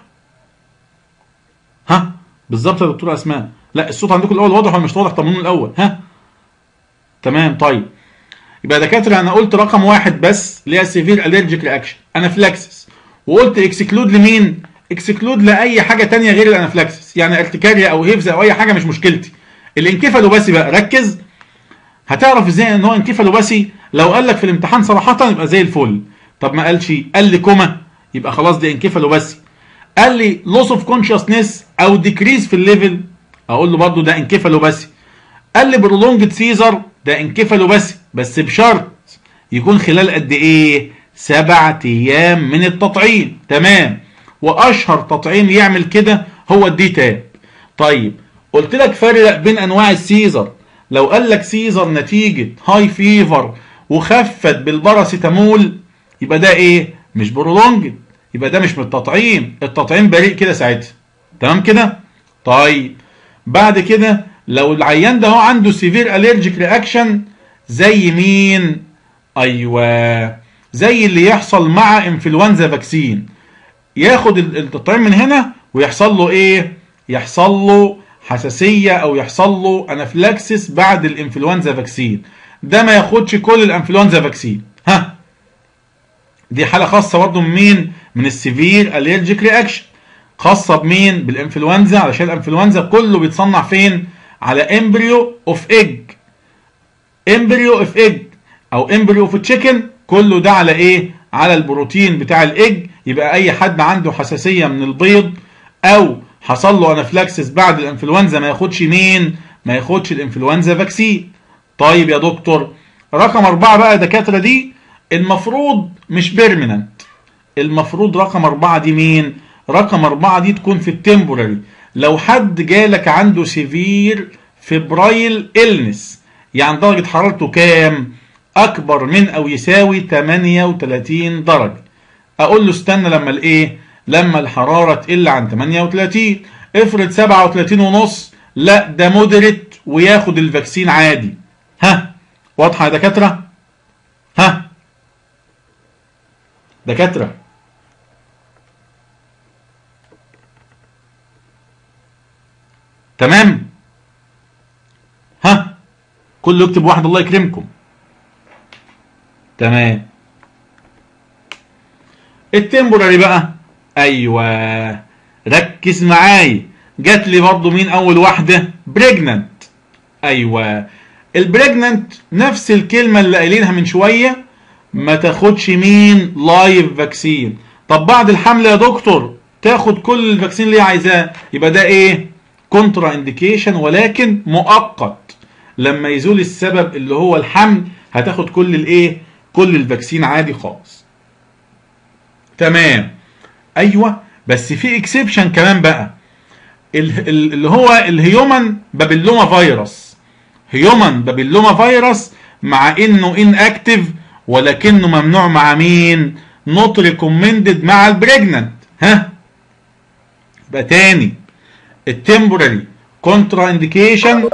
ها بالظبط يا دكتوره اسماء لا الصوت عندكم الاول واضح ولا مش واضح طمنوا الاول ها تمام طيب يبقى يا دكاتره انا قلت رقم واحد بس اللي هي سيفير الرجيك رياكشن انافلاكسس وقلت اكسكلود لمين اكسكلود لاي حاجه تانية غير الانافلاكسس يعني ارتكاريا او هيفز او اي حاجه مش مشكلتي الانكفالوباسي بقى ركز هتعرف ازاي ان هو انكفالوباسي لو قال لك في الامتحان صراحه يبقى زي الفل طب ما قالش قال لي كوما يبقى خلاص دي انكفالوباسي قال لي لوس اوف كونشسنس او ديكريز في الليفل اقول له برضه ده انكفالوباسي قال لي برولونجد سيزر ده انكفالوباسي بس بشرط يكون خلال قد ايه سبعة ايام من التطعيم تمام واشهر تطعيم يعمل كده هو الدي تاب طيب قلت لك فرق بين انواع السيزر لو قال لك سيزر نتيجة هاي فيفر وخفت بالباراسيتامول يبقى ده ايه مش برولونجد يبقى ده مش من التطعيم التطعيم بريء كده ساعتها تمام كده طيب بعد كده لو العيان ده هو عنده سيفير الرجيك رياكشن زي مين ايوه زي اللي يحصل مع انفلونزا فاكسين ياخد التطعيم من هنا ويحصل له ايه يحصل له حساسيه او يحصل له انافلاكسس بعد الانفلونزا فاكسين ده ما ياخدش كل الانفلونزا فاكسين ها دي حاله خاصه برضه من مين من السيفير الرجيك رياكشن خاصه بمين بالانفلونزا علشان الانفلونزا كله بيتصنع فين على امبريو اوف ايج امبريو اوف ايج او امبريو اوف تشيكن كله ده على ايه على البروتين بتاع الايج يبقى اي حد عنده حساسيه من البيض او حصل له انافلاكسس بعد الانفلونزا ما ياخدش مين ما ياخدش الانفلونزا فاكسين طيب يا دكتور رقم أربعة بقى دكاترة دي المفروض مش بيرمننت المفروض رقم أربعة دي مين رقم أربعة دي تكون في التمبوراري لو حد جالك عنده سيفير فبرايل إلنس يعني درجة حرارته كام أكبر من أو يساوي 38 درجة أقول له استنى لما الإيه لما الحرارة تقل عن 38 افرض 37 ونص لا ده مودريت وياخد الفاكسين عادي ها واضحة يا دكاترة ها دكاترة تمام ها كله يكتب واحد الله يكرمكم تمام التمبوراري بقى ايوه ركز معايا جات لي برضو مين اول واحده بريجننت ايوه البريجننت نفس الكلمه اللي قايلينها من شويه ما تاخدش مين لايف فاكسين طب بعد الحمل يا دكتور تاخد كل الفاكسين اللي هي عايزاه يبقى ده ايه كونترا انديكيشن ولكن مؤقت لما يزول السبب اللي هو الحمل هتاخد كل الايه كل الفاكسين عادي خالص تمام ايوه بس في اكسبشن كمان بقى اللي هو الهيومن بابيلوما فيروس هيومن بابيلوما فيروس مع انه ان اكتف ولكنه ممنوع مع مين نوت ريكومندد مع البريجننت ها يبقى تاني التمبوراري كونترا انديكيشن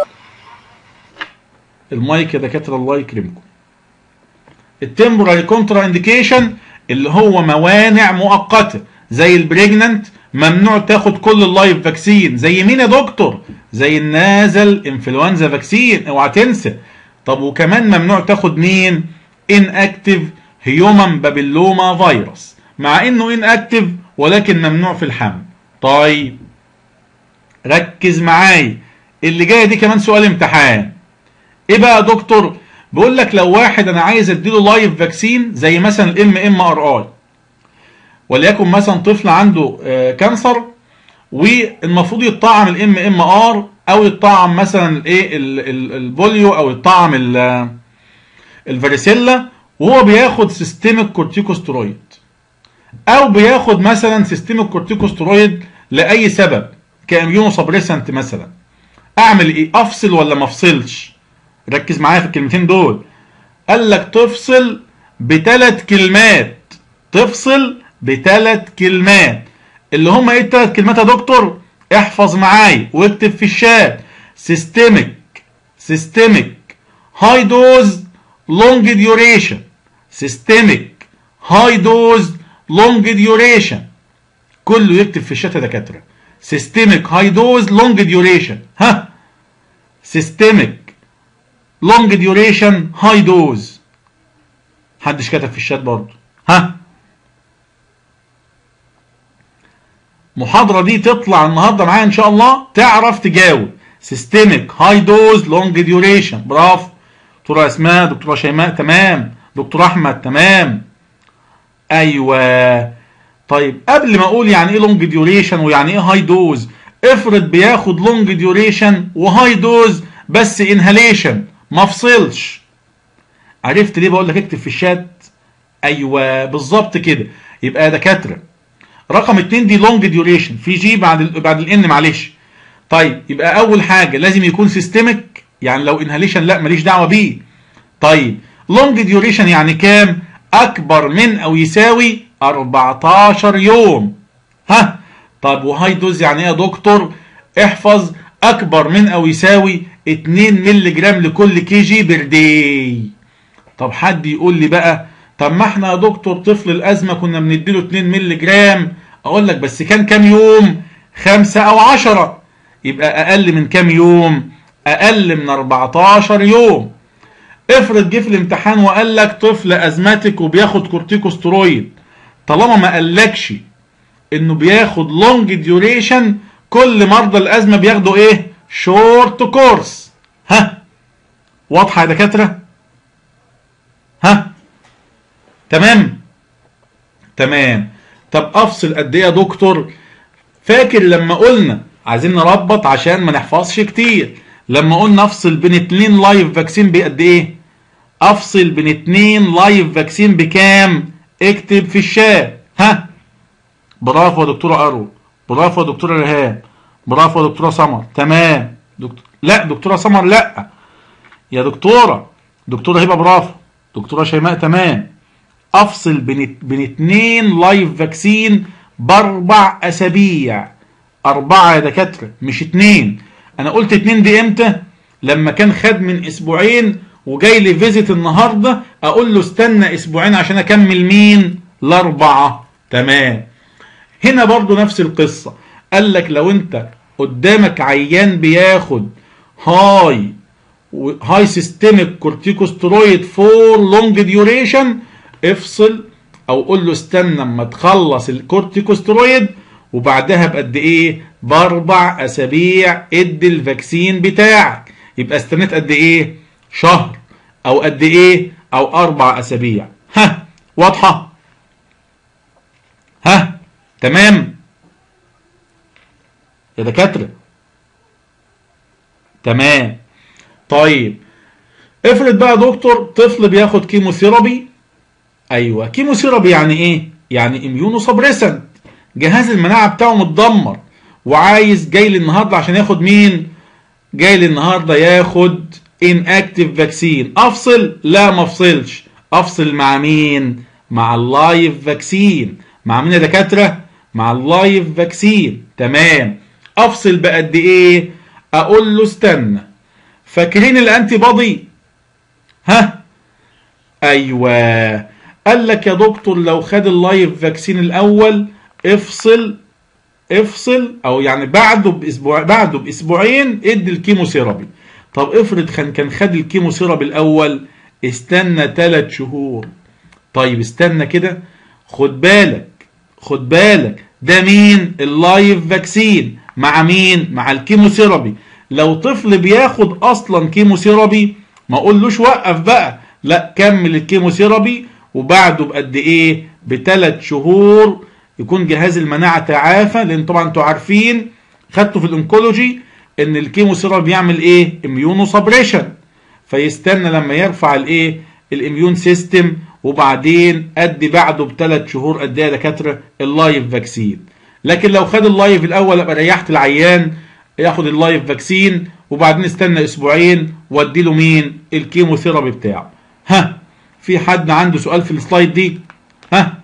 المايك يا دكاتره الله يكرمكم التمبوراري كونترا انديكيشن اللي هو موانع مؤقته زي البريجننت ممنوع تاخد كل اللايف فاكسين زي مين يا دكتور زي النازل انفلونزا فاكسين اوعى تنسى طب وكمان ممنوع تاخد مين ان اكتف هيومن بابيلوما فيروس مع انه ان اكتف ولكن ممنوع في الحمل طيب ركز معايا اللي جايه دي كمان سؤال امتحان ايه بقى يا دكتور بيقول لك لو واحد انا عايز اديله لايف فاكسين زي مثلا الام ام ار اي وليكن مثلا طفل عنده كانسر والمفروض يطعم الام ام ار او يطعم مثلا الايه البوليو او يطعم الفاريسيلا وهو بياخد سيستميك كورتيكوسترويد او بياخد مثلا سيستميك كورتيكوسترويد لاي سبب كاميونو سبريسنت مثلا اعمل ايه افصل ولا ما افصلش ركز معايا في الكلمتين دول قال لك تفصل بثلاث كلمات تفصل بثلاث كلمات اللي هم ايه الثلاث كلمات يا دكتور احفظ معايا واكتب في الشات سيستميك سيستميك هاي دوز لونج ديوريشن سيستميك هاي دوز لونج ديوريشن كله يكتب في الشات يا دكاتره سيستميك هاي دوز لونج ديوريشن ها سيستميك لونج ديوريشن هاي دوز محدش كتب في الشات برضه ها المحاضرة دي تطلع النهاردة معايا ان شاء الله تعرف تجاوب سيستميك هاي دوز لونج ديوريشن برافو دكتورة اسماء دكتورة شيماء تمام دكتور احمد تمام ايوه طيب قبل ما اقول يعني ايه لونج ديوريشن ويعني ايه هاي دوز افرض بياخد لونج ديوريشن وهاي دوز بس انهاليشن ما فصلش عرفت ليه بقول لك اكتب في الشات ايوه بالظبط كده يبقى يا دكاتره رقم اتنين دي لونج ديوريشن في جي بعد ال بعد الان معلش طيب يبقى اول حاجه لازم يكون سيستميك يعني لو انهاليشن لا ماليش دعوه بيه طيب لونج ديوريشن يعني كام اكبر من او يساوي 14 يوم ها طب وهاي دوز يعني ايه يا دكتور احفظ اكبر من او يساوي 2 مللي جرام لكل كي جي بير داي طب حد يقول لي بقى طب ما احنا يا دكتور طفل الازمه كنا بنديله 2 مللي جرام اقول لك بس كان كام يوم خمسة او عشرة يبقى اقل من كام يوم اقل من 14 يوم افرض جه في الامتحان وقال لك طفل ازماتيك وبياخد كورتيكوسترويد طالما ما قالكش انه بياخد لونج ديوريشن كل مرضى الازمه بياخدوا ايه شورت كورس ها واضحه يا دكاتره ها تمام تمام طب افصل قد ايه يا دكتور فاكر لما قلنا عايزين نربط عشان ما نحفظش كتير لما قلنا افصل بين اتنين لايف فاكسين بقد ايه افصل بين اتنين لايف فاكسين بكام اكتب في الشات ها برافو يا دكتوره ارو برافو يا دكتوره رهاب برافو يا دكتوره سمر تمام دكتور لا دكتوره سمر لا يا دكتوره دكتوره هبه برافو دكتوره شيماء تمام افصل بين بين اتنين لايف فاكسين باربع اسابيع اربعه يا دكاتره مش اتنين انا قلت اتنين دي امتى لما كان خد من اسبوعين وجاي لي فيزيت النهارده اقول له استنى اسبوعين عشان اكمل مين الاربعه تمام هنا برضو نفس القصه قال لك لو انت قدامك عيان بياخد هاي هاي سيستميك كورتيكوسترويد فور لونج ديوريشن افصل او قول له استنى اما تخلص الكورتيكوسترويد وبعدها بقد ايه باربع اسابيع ادي الفاكسين بتاعك يبقى استنيت قد ايه شهر او قد ايه او اربع اسابيع ها واضحه ها تمام يا دكاتره تمام طيب افرض بقى دكتور طفل بياخد كيموثيرابي ايوه كيموثيرابي يعني ايه يعني اميونو سبريسنت جهاز المناعه بتاعه متدمر وعايز جاي لي النهارده عشان ياخد مين جاي لي النهارده ياخد ان اكتيف فاكسين افصل لا ما افصلش افصل مع مين مع اللايف فاكسين مع مين يا دكاتره مع اللايف فاكسين تمام افصل بقد ايه اقول له استنى فاكرين الانتي بودي ها ايوه قال لك يا دكتور لو خد اللايف فاكسين الاول افصل افصل او يعني بعده باسبوع بعده باسبوعين ادي الكيموثيرابي طب افرض كان كان خد الكيموثيرابي الاول استنى 3 شهور طيب استنى كده خد بالك خد بالك ده مين اللايف فاكسين مع مين مع الكيموثيرابي لو طفل بياخد اصلا كيموثيرابي ما اقولوش وقف بقى لا كمل الكيموثيرابي وبعده بقد ايه بثلاث شهور يكون جهاز المناعه تعافى لان طبعا انتوا عارفين خدتوا في الانكولوجي ان الكيموثيرابي بيعمل ايه اميونو سبريشن فيستنى لما يرفع الايه الاميون سيستم وبعدين ادي بعده بثلاث شهور قد ايه يا دكاتره اللايف فاكسين لكن لو خد اللايف الاول ابقى ريحت العيان ياخد اللايف فاكسين وبعدين استنى اسبوعين وادي له مين الكيموثيرابي بتاعه ها في حد عنده سؤال في السلايد دي ها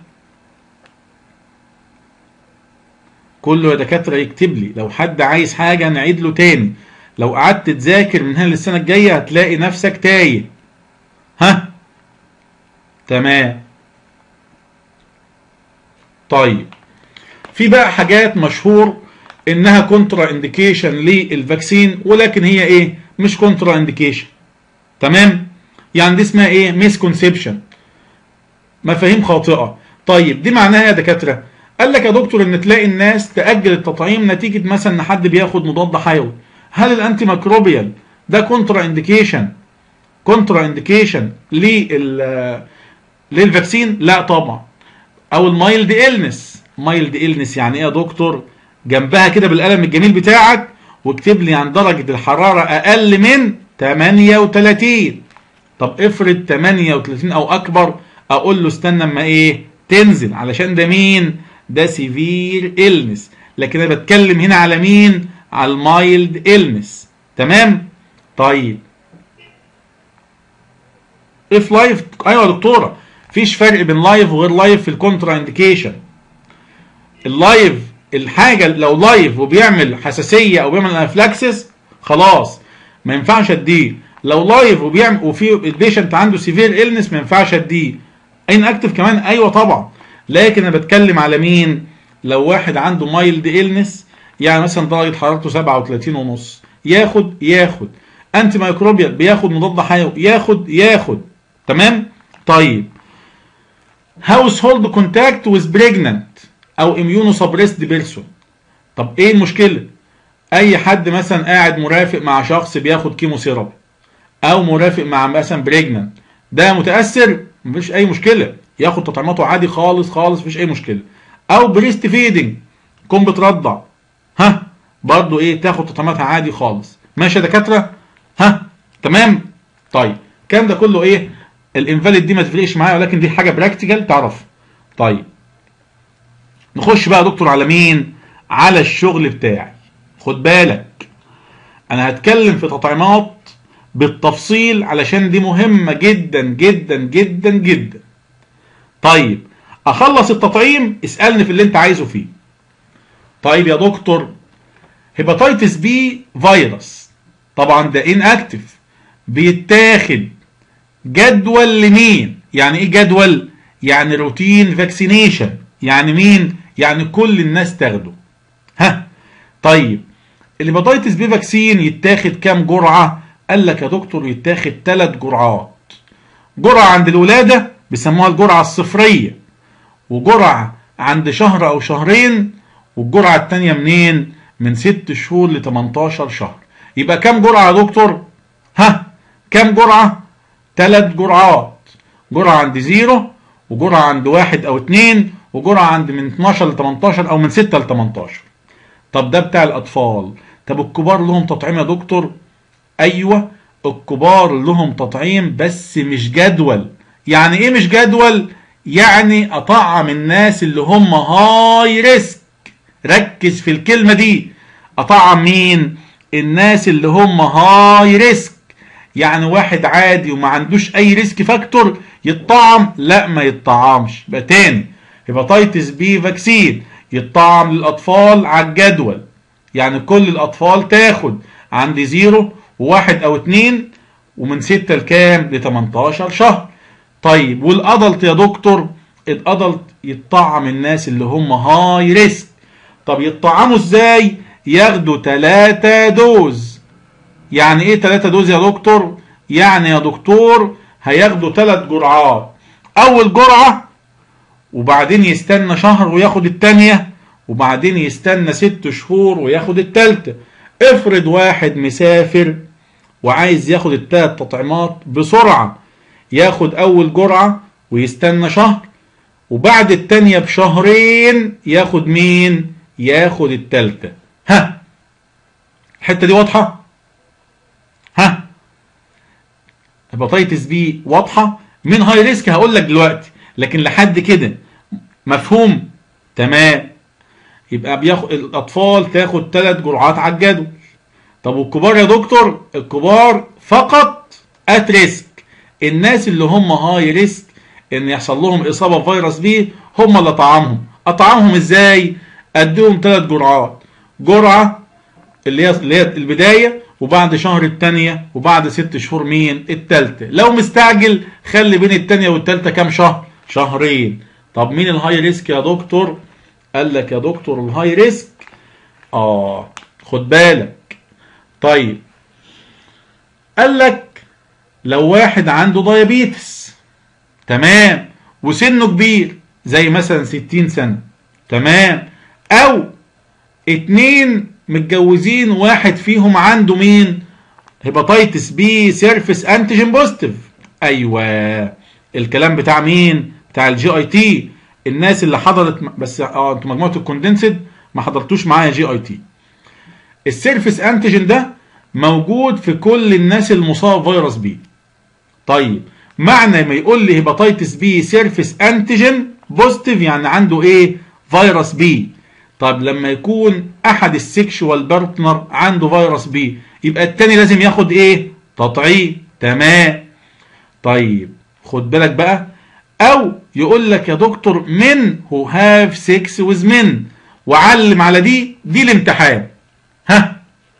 كله يا دكاتره يكتب لي لو حد عايز حاجه نعيد له تاني لو قعدت تذاكر من هنا للسنه الجايه هتلاقي نفسك تايه ها تمام طيب في بقى حاجات مشهور انها كونترا انديكيشن للفاكسين ولكن هي ايه مش كونترا انديكيشن تمام يعني دي اسمها ايه ميسكونسبشن مفاهيم خاطئه طيب دي معناها يا دكاتره قال لك يا دكتور ان تلاقي الناس تاجل التطعيم نتيجه مثلا ان حد بياخد مضاد حيوي هل الانتي ميكروبيال ده كونترا انديكيشن كونترا انديكيشن لل للفاكسين لا طبعا او المايلد إلنس مايلد إلنس يعني ايه يا دكتور جنبها كده بالقلم الجميل بتاعك واكتب لي عن درجة الحرارة اقل من 38 طب افرض 38 او اكبر اقول له استنى اما ايه تنزل علشان ده مين ده سيفير إلنس لكن انا بتكلم هنا على مين على المايلد إلنس تمام طيب اف لايف ايوه يا دكتوره فيش فرق بين لايف وغير لايف في الكونترا انديكيشن اللايف الحاجه لو لايف وبيعمل حساسيه او بيعمل انافلاكسس خلاص ما ينفعش اديه لو لايف وبيعمل وفي البيشنت عنده سيفير إلنس ما ينفعش اديه ان اكتف كمان ايوه طبعا لكن انا بتكلم على مين لو واحد عنده مايلد إلنس يعني مثلا درجه حرارته 37 ونص ياخد ياخد انتي مايكروبيال بياخد مضاد حيوي ياخد ياخد تمام طيب هاوس هولد كونتاكت ويز بريجننت او اميونو سبريسد بيرسون طب ايه المشكله اي حد مثلا قاعد مرافق مع شخص بياخد كيمو ثيرابي او مرافق مع مثلا بريجننت ده متاثر مفيش اي مشكله ياخد تطعيماته عادي خالص خالص مفيش اي مشكله او بريست فيدنج تكون بترضع ها برضو ايه تاخد تطعيماتها عادي خالص ماشي يا دكاتره ها تمام طيب الكلام ده كله ايه الانفاليد دي ما تفرقش معايا ولكن دي حاجه براكتيكال تعرف طيب نخش بقى يا دكتور على مين على الشغل بتاعي خد بالك انا هتكلم في تطعيمات بالتفصيل علشان دي مهمه جدا جدا جدا جدا طيب اخلص التطعيم اسالني في اللي انت عايزه فيه طيب يا دكتور هيباتيتس بي فيروس طبعا ده ان اكتف بيتاخد جدول لمين يعني ايه جدول يعني روتين فاكسينيشن يعني مين يعني كل الناس تاخده ها طيب الهيباتيتس بي فاكسين يتاخد كام جرعه قال لك يا دكتور يتاخد ثلاث جرعات جرعه عند الولاده بيسموها الجرعه الصفريه وجرعه عند شهر او شهرين والجرعه الثانيه منين من 6 شهور ل 18 شهر يبقى كام جرعه يا دكتور ها كام جرعه ثلاث جرعات جرعه عند زيرو وجرعه عند واحد او اتنين وجرعه عند من 12 ل 18 او من 6 ل 18 طب ده بتاع الاطفال طب الكبار لهم تطعيم يا دكتور ايوه الكبار لهم تطعيم بس مش جدول يعني ايه مش جدول يعني اطعم الناس اللي هم هاي ريسك ركز في الكلمه دي اطعم مين الناس اللي هم هاي ريسك يعني واحد عادي وما عندوش اي ريسك فاكتور يتطعم لا ما يتطعمش يبقى تاني هيباتيتس بي فاكسين يتطعم للاطفال على الجدول يعني كل الاطفال تاخد عند زيرو وواحد او اتنين ومن ستة لكام ل 18 شهر طيب والادلت يا دكتور الادلت يتطعم الناس اللي هم هاي ريسك طب يتطعموا ازاي ياخدوا 3 دوز يعني ايه 3 دوز يا دكتور يعني يا دكتور هياخدوا 3 جرعات اول جرعة وبعدين يستنى شهر وياخد التانية وبعدين يستنى ست شهور وياخد التالتة افرض واحد مسافر وعايز ياخد التلات تطعيمات بسرعة ياخد اول جرعة ويستنى شهر وبعد التانية بشهرين ياخد مين ياخد التالتة ها الحتة دي واضحة ها هيباتيتس بي واضحة من هاي ريسك هقول لك دلوقتي لكن لحد كده مفهوم تمام يبقى بياخد الاطفال تاخد ثلاث جرعات على الجدول طب والكبار يا دكتور الكبار فقط ات ريسك الناس اللي هم هاي ريسك ان يحصل لهم اصابه بفيروس بي هم اللي اطعمهم اطعمهم ازاي اديهم ثلاث جرعات جرعه اللي هي اللي هي البدايه وبعد شهر الثانيه وبعد ست شهور مين الثالثه لو مستعجل خلي بين الثانيه والثالثه كام شهر شهرين طب مين الهاي ريسك يا دكتور قال لك يا دكتور الهاي ريسك اه خد بالك طيب قال لك لو واحد عنده دايابيتس تمام وسنه كبير زي مثلا 60 سنة تمام او اتنين متجوزين واحد فيهم عنده مين هيباتيتس بي سيرفيس انتيجين بوزيتيف ايوه الكلام بتاع مين بتاع الجي اي تي الناس اللي حضرت بس اه انتوا مجموعه الكوندنسد ما حضرتوش معايا جي اي تي السيرفيس انتيجين ده موجود في كل الناس المصابه فيروس بي طيب معنى ما يقول لي هيباتيتس بي سيرفيس انتيجين بوزيتيف يعني عنده ايه فيروس بي طب لما يكون احد السكشوال بارتنر عنده فيروس بي يبقى التاني لازم ياخد ايه تطعيم تمام طيب خد بالك بقى او يقول لك يا دكتور من هو هاف سكس ويز من وعلم على دي دي الامتحان ها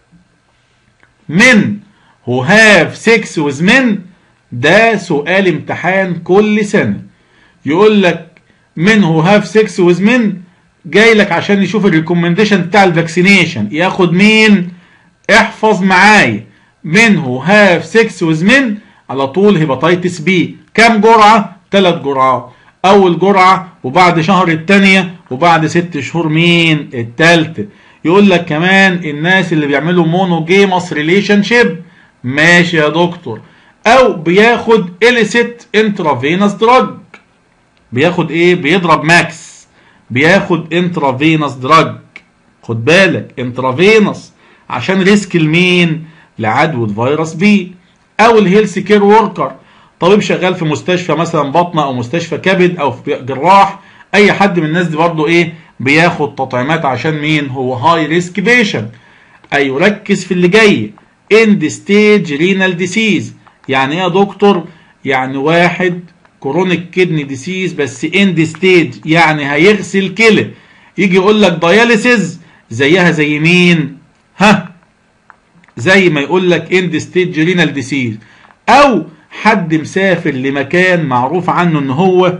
من هو هاف سكس ويز من ده سؤال امتحان كل سنة يقول لك من هو هاف سكس ويز من جاي لك عشان يشوف الريكومنديشن بتاع الفاكسينيشن ياخد مين احفظ معايا من هو هاف سكس ويز من على طول هيباتيتس بي كام جرعة ثلاث جرعات اول جرعة وبعد شهر التانية وبعد ست شهور مين التالتة يقول لك كمان الناس اللي بيعملوا مونو جيمس ريليشن شيب ماشي يا دكتور او بياخد اليسيت انترافينوس دراج بياخد ايه بيضرب ماكس بياخد انترافينوس دراج خد بالك انترافينوس عشان ريسك لمين لعدوى فيروس بي او الهيلث كير وركر طبيب شغال في مستشفى مثلا بطنه او مستشفى كبد او في جراح اي حد من الناس دي برضه ايه بياخد تطعيمات عشان مين هو هاي ريسك بيشنت ايوه ركز في اللي جاي اند ستيج رينال ديسيز يعني ايه يا دكتور يعني واحد كرونيك كدني ديسيز بس اند ستيج يعني هيغسل كلى يجي يقول لك داياليسيز زيها زي مين ها زي ما يقول لك اند ستيج رينال ديسيز او حد مسافر لمكان معروف عنه ان هو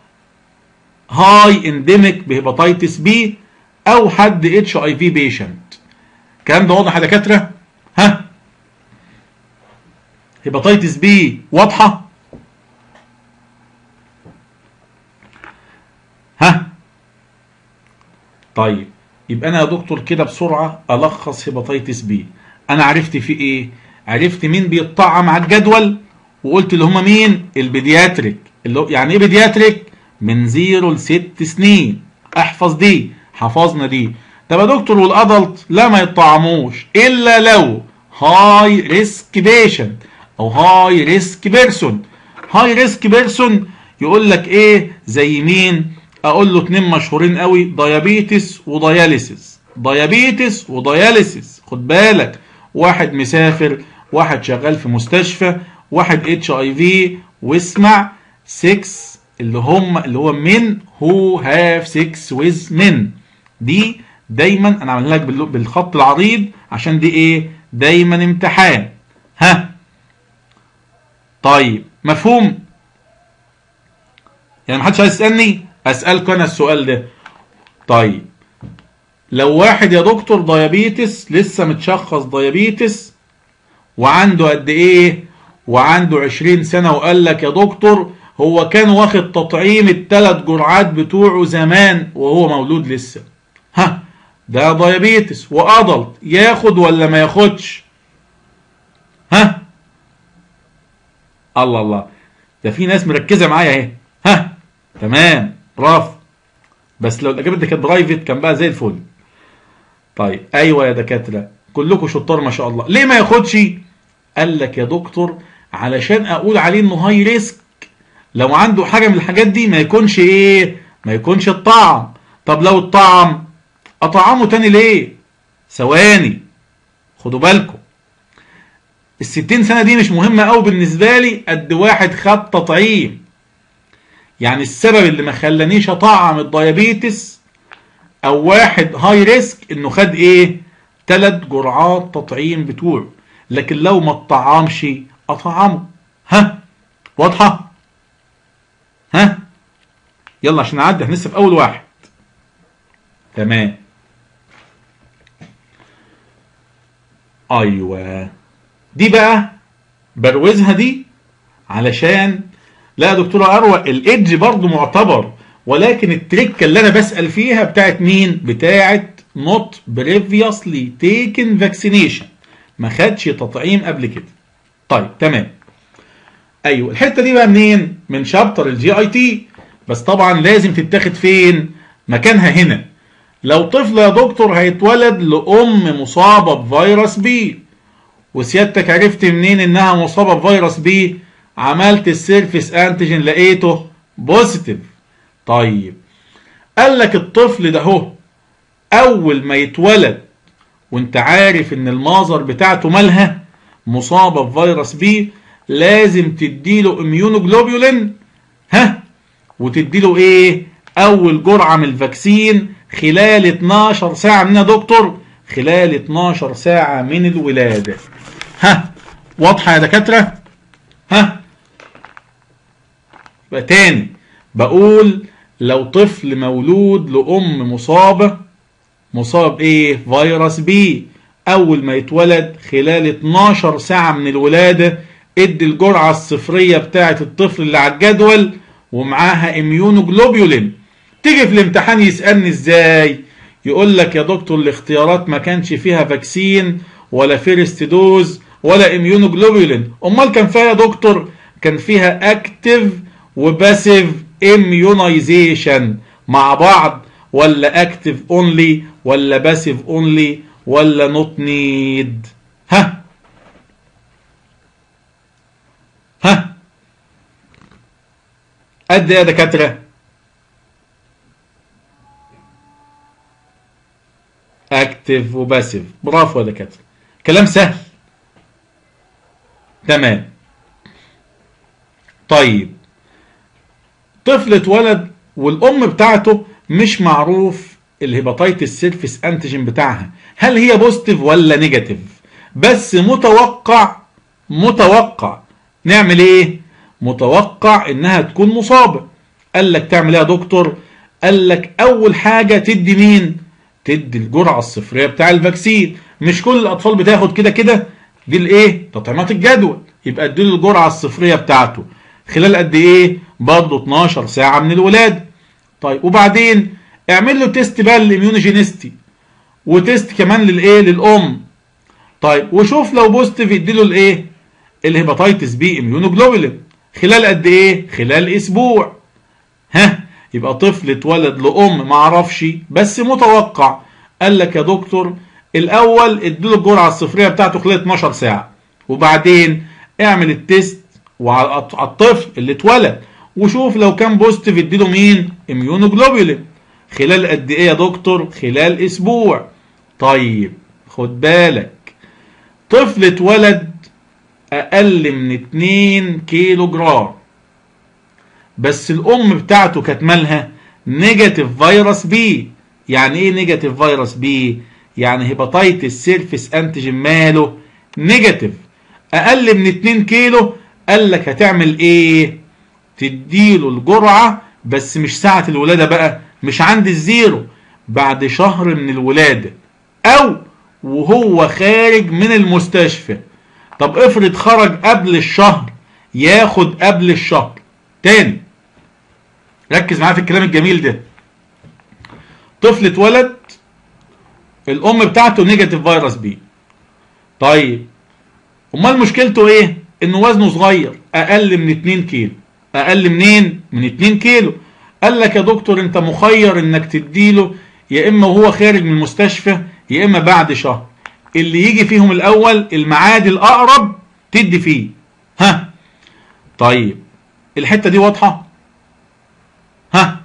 هاي انديميك بهيباتيتس بي او حد اتش اي في بيشنت الكلام ده واضح يا دكاتره ها هيباتيتس بي واضحه ها طيب يبقى انا يا دكتور كده بسرعه الخص هيباتيتس بي انا عرفت في ايه عرفت مين بيتطعم على الجدول وقلت اللي هم مين البيدياتريك اللي هو يعني ايه بيدياتريك من زيرو لست سنين احفظ دي حفظنا دي طب يا دكتور والادلت لا ما يطعموش الا لو هاي ريسك بيشنت او هاي ريسك بيرسون هاي ريسك بيرسون يقول لك ايه زي مين اقول له اتنين مشهورين قوي ديابيتس ودياليسيس ديابيتس ودياليسيس خد بالك واحد مسافر واحد شغال في مستشفى واحد اتش اي في واسمع 6 اللي هم اللي هو من هو هاف 6 ويز من دي دايما انا عاملها لك بالخط العريض عشان دي ايه دايما امتحان ها طيب مفهوم يعني محدش عايز يسالني اسالكم انا السؤال ده طيب لو واحد يا دكتور ديابيتس لسه متشخص ديابيتس وعنده قد ايه وعنده 20 سنة وقال لك يا دكتور هو كان واخد تطعيم الثلاث جرعات بتوعه زمان وهو مولود لسه ها ده ديابيتس وادلت ياخد ولا ما ياخدش ها الله الله ده في ناس مركزة معايا اهي ها تمام برافو بس لو الاجابه دي كانت برايفت كان بقى زي الفل طيب ايوه يا دكاتره كلكم شطار ما شاء الله ليه ما ياخدش قال لك يا دكتور علشان اقول عليه انه هاي ريسك لو عنده حاجه من الحاجات دي ما يكونش ايه ما يكونش الطعم طب لو الطعم اطعمه تاني ليه ثواني خدوا بالكم الستين سنة دي مش مهمة قوي بالنسبة لي قد واحد خد تطعيم يعني السبب اللي ما خلانيش اطعم الديابيتس او واحد هاي ريسك انه خد ايه ثلاث جرعات تطعيم بتوعه لكن لو ما اتطعمش اطعمه ها واضحه ها يلا عشان نعدي احنا لسه في اول واحد تمام ايوه دي بقى بروزها دي علشان لا يا دكتوره اروى الايدج برضو معتبر ولكن التركه اللي انا بسال فيها بتاعت مين بتاعت not previously taken vaccination ما خدش تطعيم قبل كده طيب تمام ايوه الحته دي بقى منين من شابتر الجي اي تي بس طبعا لازم تتاخد فين مكانها هنا لو طفل يا دكتور هيتولد لام مصابه بفيروس بي وسيادتك عرفت منين انها مصابه بفيروس بي عملت السيرفيس انتيجين لقيته بوزيتيف طيب قال لك الطفل ده هو اول ما يتولد وانت عارف ان المازر بتاعته مالها مصابه بفيروس بي لازم تديله اميونوجلوبولين ها وتديله ايه اول جرعه من الفاكسين خلال 12 ساعه من يا دكتور خلال 12 ساعه من الولاده ها واضحه يا دكاتره ها يبقى تاني بقول لو طفل مولود لأم مصابة مصاب ايه فيروس بي اول ما يتولد خلال 12 ساعة من الولادة ادي الجرعة الصفرية بتاعة الطفل اللي على الجدول ومعاها اميونوجلوبولين تيجي في الامتحان يسألني ازاي يقول لك يا دكتور الاختيارات ما كانش فيها فاكسين ولا فيرست دوز ولا اميونوجلوبولين امال كان فيها يا دكتور كان فيها اكتف وباسيف اميونايزيشن مع بعض ولا اكتف اونلي ولا باسيف اونلي ولا نوت نيد ها ها قد ايه يا دكاتره اكتف وباسيف برافو يا دكاتره كلام سهل تمام طيب طفل اتولد والام بتاعته مش معروف الهيباتيتس سيرفيس انتيجين بتاعها هل هي بوزيتيف ولا نيجاتيف بس متوقع متوقع نعمل ايه متوقع انها تكون مصابه قال لك تعمل ايه يا دكتور قال لك اول حاجه تدي مين تدي الجرعه الصفريه بتاع الفاكسين مش كل الاطفال بتاخد كده كده دي الايه تطعيمات الجدول يبقى اديله الجرعه الصفريه بتاعته خلال قد ايه برضه 12 ساعه من الولاده طيب وبعدين اعمل له تيست بقى للاميونوجينيستي وتيست كمان للايه للام طيب وشوف لو بوزيتيف اديله الايه الهيباتيتس بي اميونوجلوبولين خلال قد ايه خلال اسبوع ها يبقى طفل اتولد لام ما اعرفش بس متوقع قال لك يا دكتور الاول اديله الجرعه الصفريه بتاعته خلال 12 ساعه وبعدين اعمل التيست وعلى الطفل اللي اتولد وشوف لو كان بوزيتيف اديله مين اميونوجلوبولين خلال قد ايه يا دكتور خلال اسبوع طيب خد بالك طفل اتولد اقل من 2 كيلو جرام بس الام بتاعته كانت مالها نيجاتيف فيروس بي يعني ايه نيجاتيف فيروس بي يعني هيباتيتس سيرفيس انتيجين ماله نيجاتيف اقل من 2 كيلو قال لك هتعمل ايه تديله الجرعه بس مش ساعه الولاده بقى مش عند الزيرو بعد شهر من الولاده او وهو خارج من المستشفى طب افرض خرج قبل الشهر ياخد قبل الشهر تاني ركز معايا في الكلام الجميل ده طفل اتولد الام بتاعته نيجاتيف فيروس بي طيب امال مشكلته ايه انه وزنه صغير اقل من 2 كيلو اقل منين من 2 كيلو قال لك يا دكتور انت مخير انك تديله يا اما وهو خارج من المستشفى يا اما بعد شهر اللي يجي فيهم الاول الميعاد الاقرب تدي فيه ها طيب الحته دي واضحه ها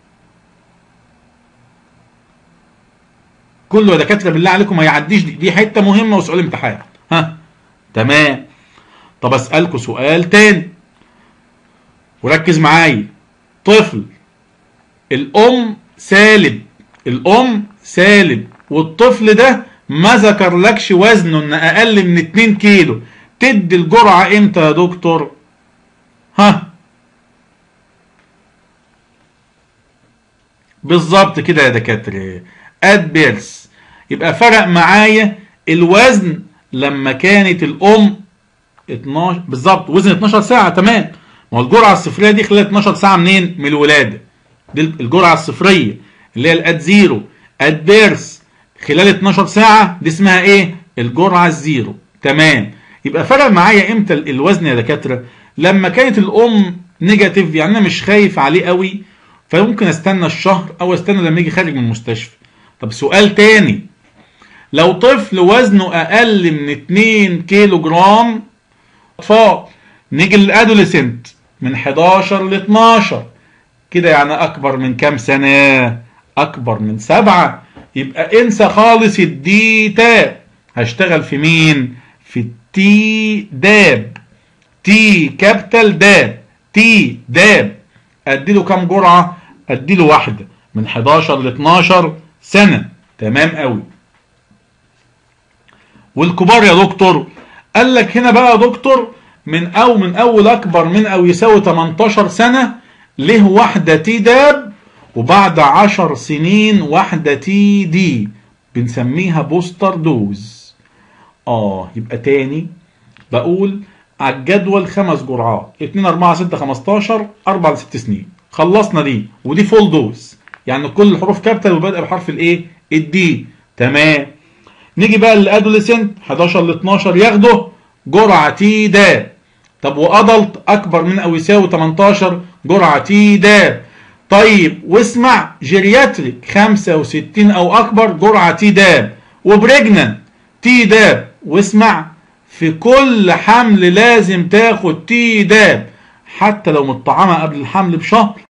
كله يا دكاتره بالله عليكم ما يعديش دي, دي حته مهمه وسؤال امتحان ها تمام طب اسالكم سؤال تاني وركز معايا طفل الام سالب الام سالب والطفل ده ما ذكرلكش وزنه ان اقل من 2 كيلو تدي الجرعه امتى يا دكتور ها بالظبط كده يا دكاتره ات بيرث يبقى فرق معايا الوزن لما كانت الام 12 بالظبط وزن 12 ساعه تمام ما هو الجرعه الصفريه دي خلال 12 ساعه منين من الولاده دي الجرعه الصفريه اللي هي الات زيرو ات بيرث خلال 12 ساعه دي اسمها ايه الجرعه الزيرو تمام يبقى فرق معايا امتى الوزن يا دكاتره لما كانت الام نيجاتيف يعني انا مش خايف عليه قوي فممكن استنى الشهر او استنى لما يجي خارج من المستشفى طب سؤال تاني لو طفل وزنه اقل من 2 كيلو جرام اطفال نيجي للادوليسنت من 11 ل 12 كده يعني اكبر من كام سنه اكبر من سبعة يبقى انسى خالص الدي تاب هشتغل في مين في التي داب تي كابيتال داب تي داب اديله كام جرعه اديله واحده من 11 ل 12 سنه تمام قوي والكبار يا دكتور قال لك هنا بقى يا دكتور من او من اول اكبر من او يساوي 18 سنه له واحده تي داب وبعد 10 سنين واحده تي دي بنسميها بوستر دوز اه يبقى تاني بقول على الجدول خمس جرعات 2 4 6 15 4 ل 6 سنين خلصنا دي ودي فول دوز يعني كل الحروف كابيتال وبادئه بحرف الايه الدي تمام نيجي بقى للادوليسنت 11 ل 12 ياخدوا جرعه تي دا طب وادلت اكبر من او يساوي 18 جرعه تي دا طيب واسمع جيرياتريك 65 او اكبر جرعه تي دا وبريجنان تي دا واسمع في كل حمل لازم تاخد تي داب حتى لو متطعمه قبل الحمل بشهر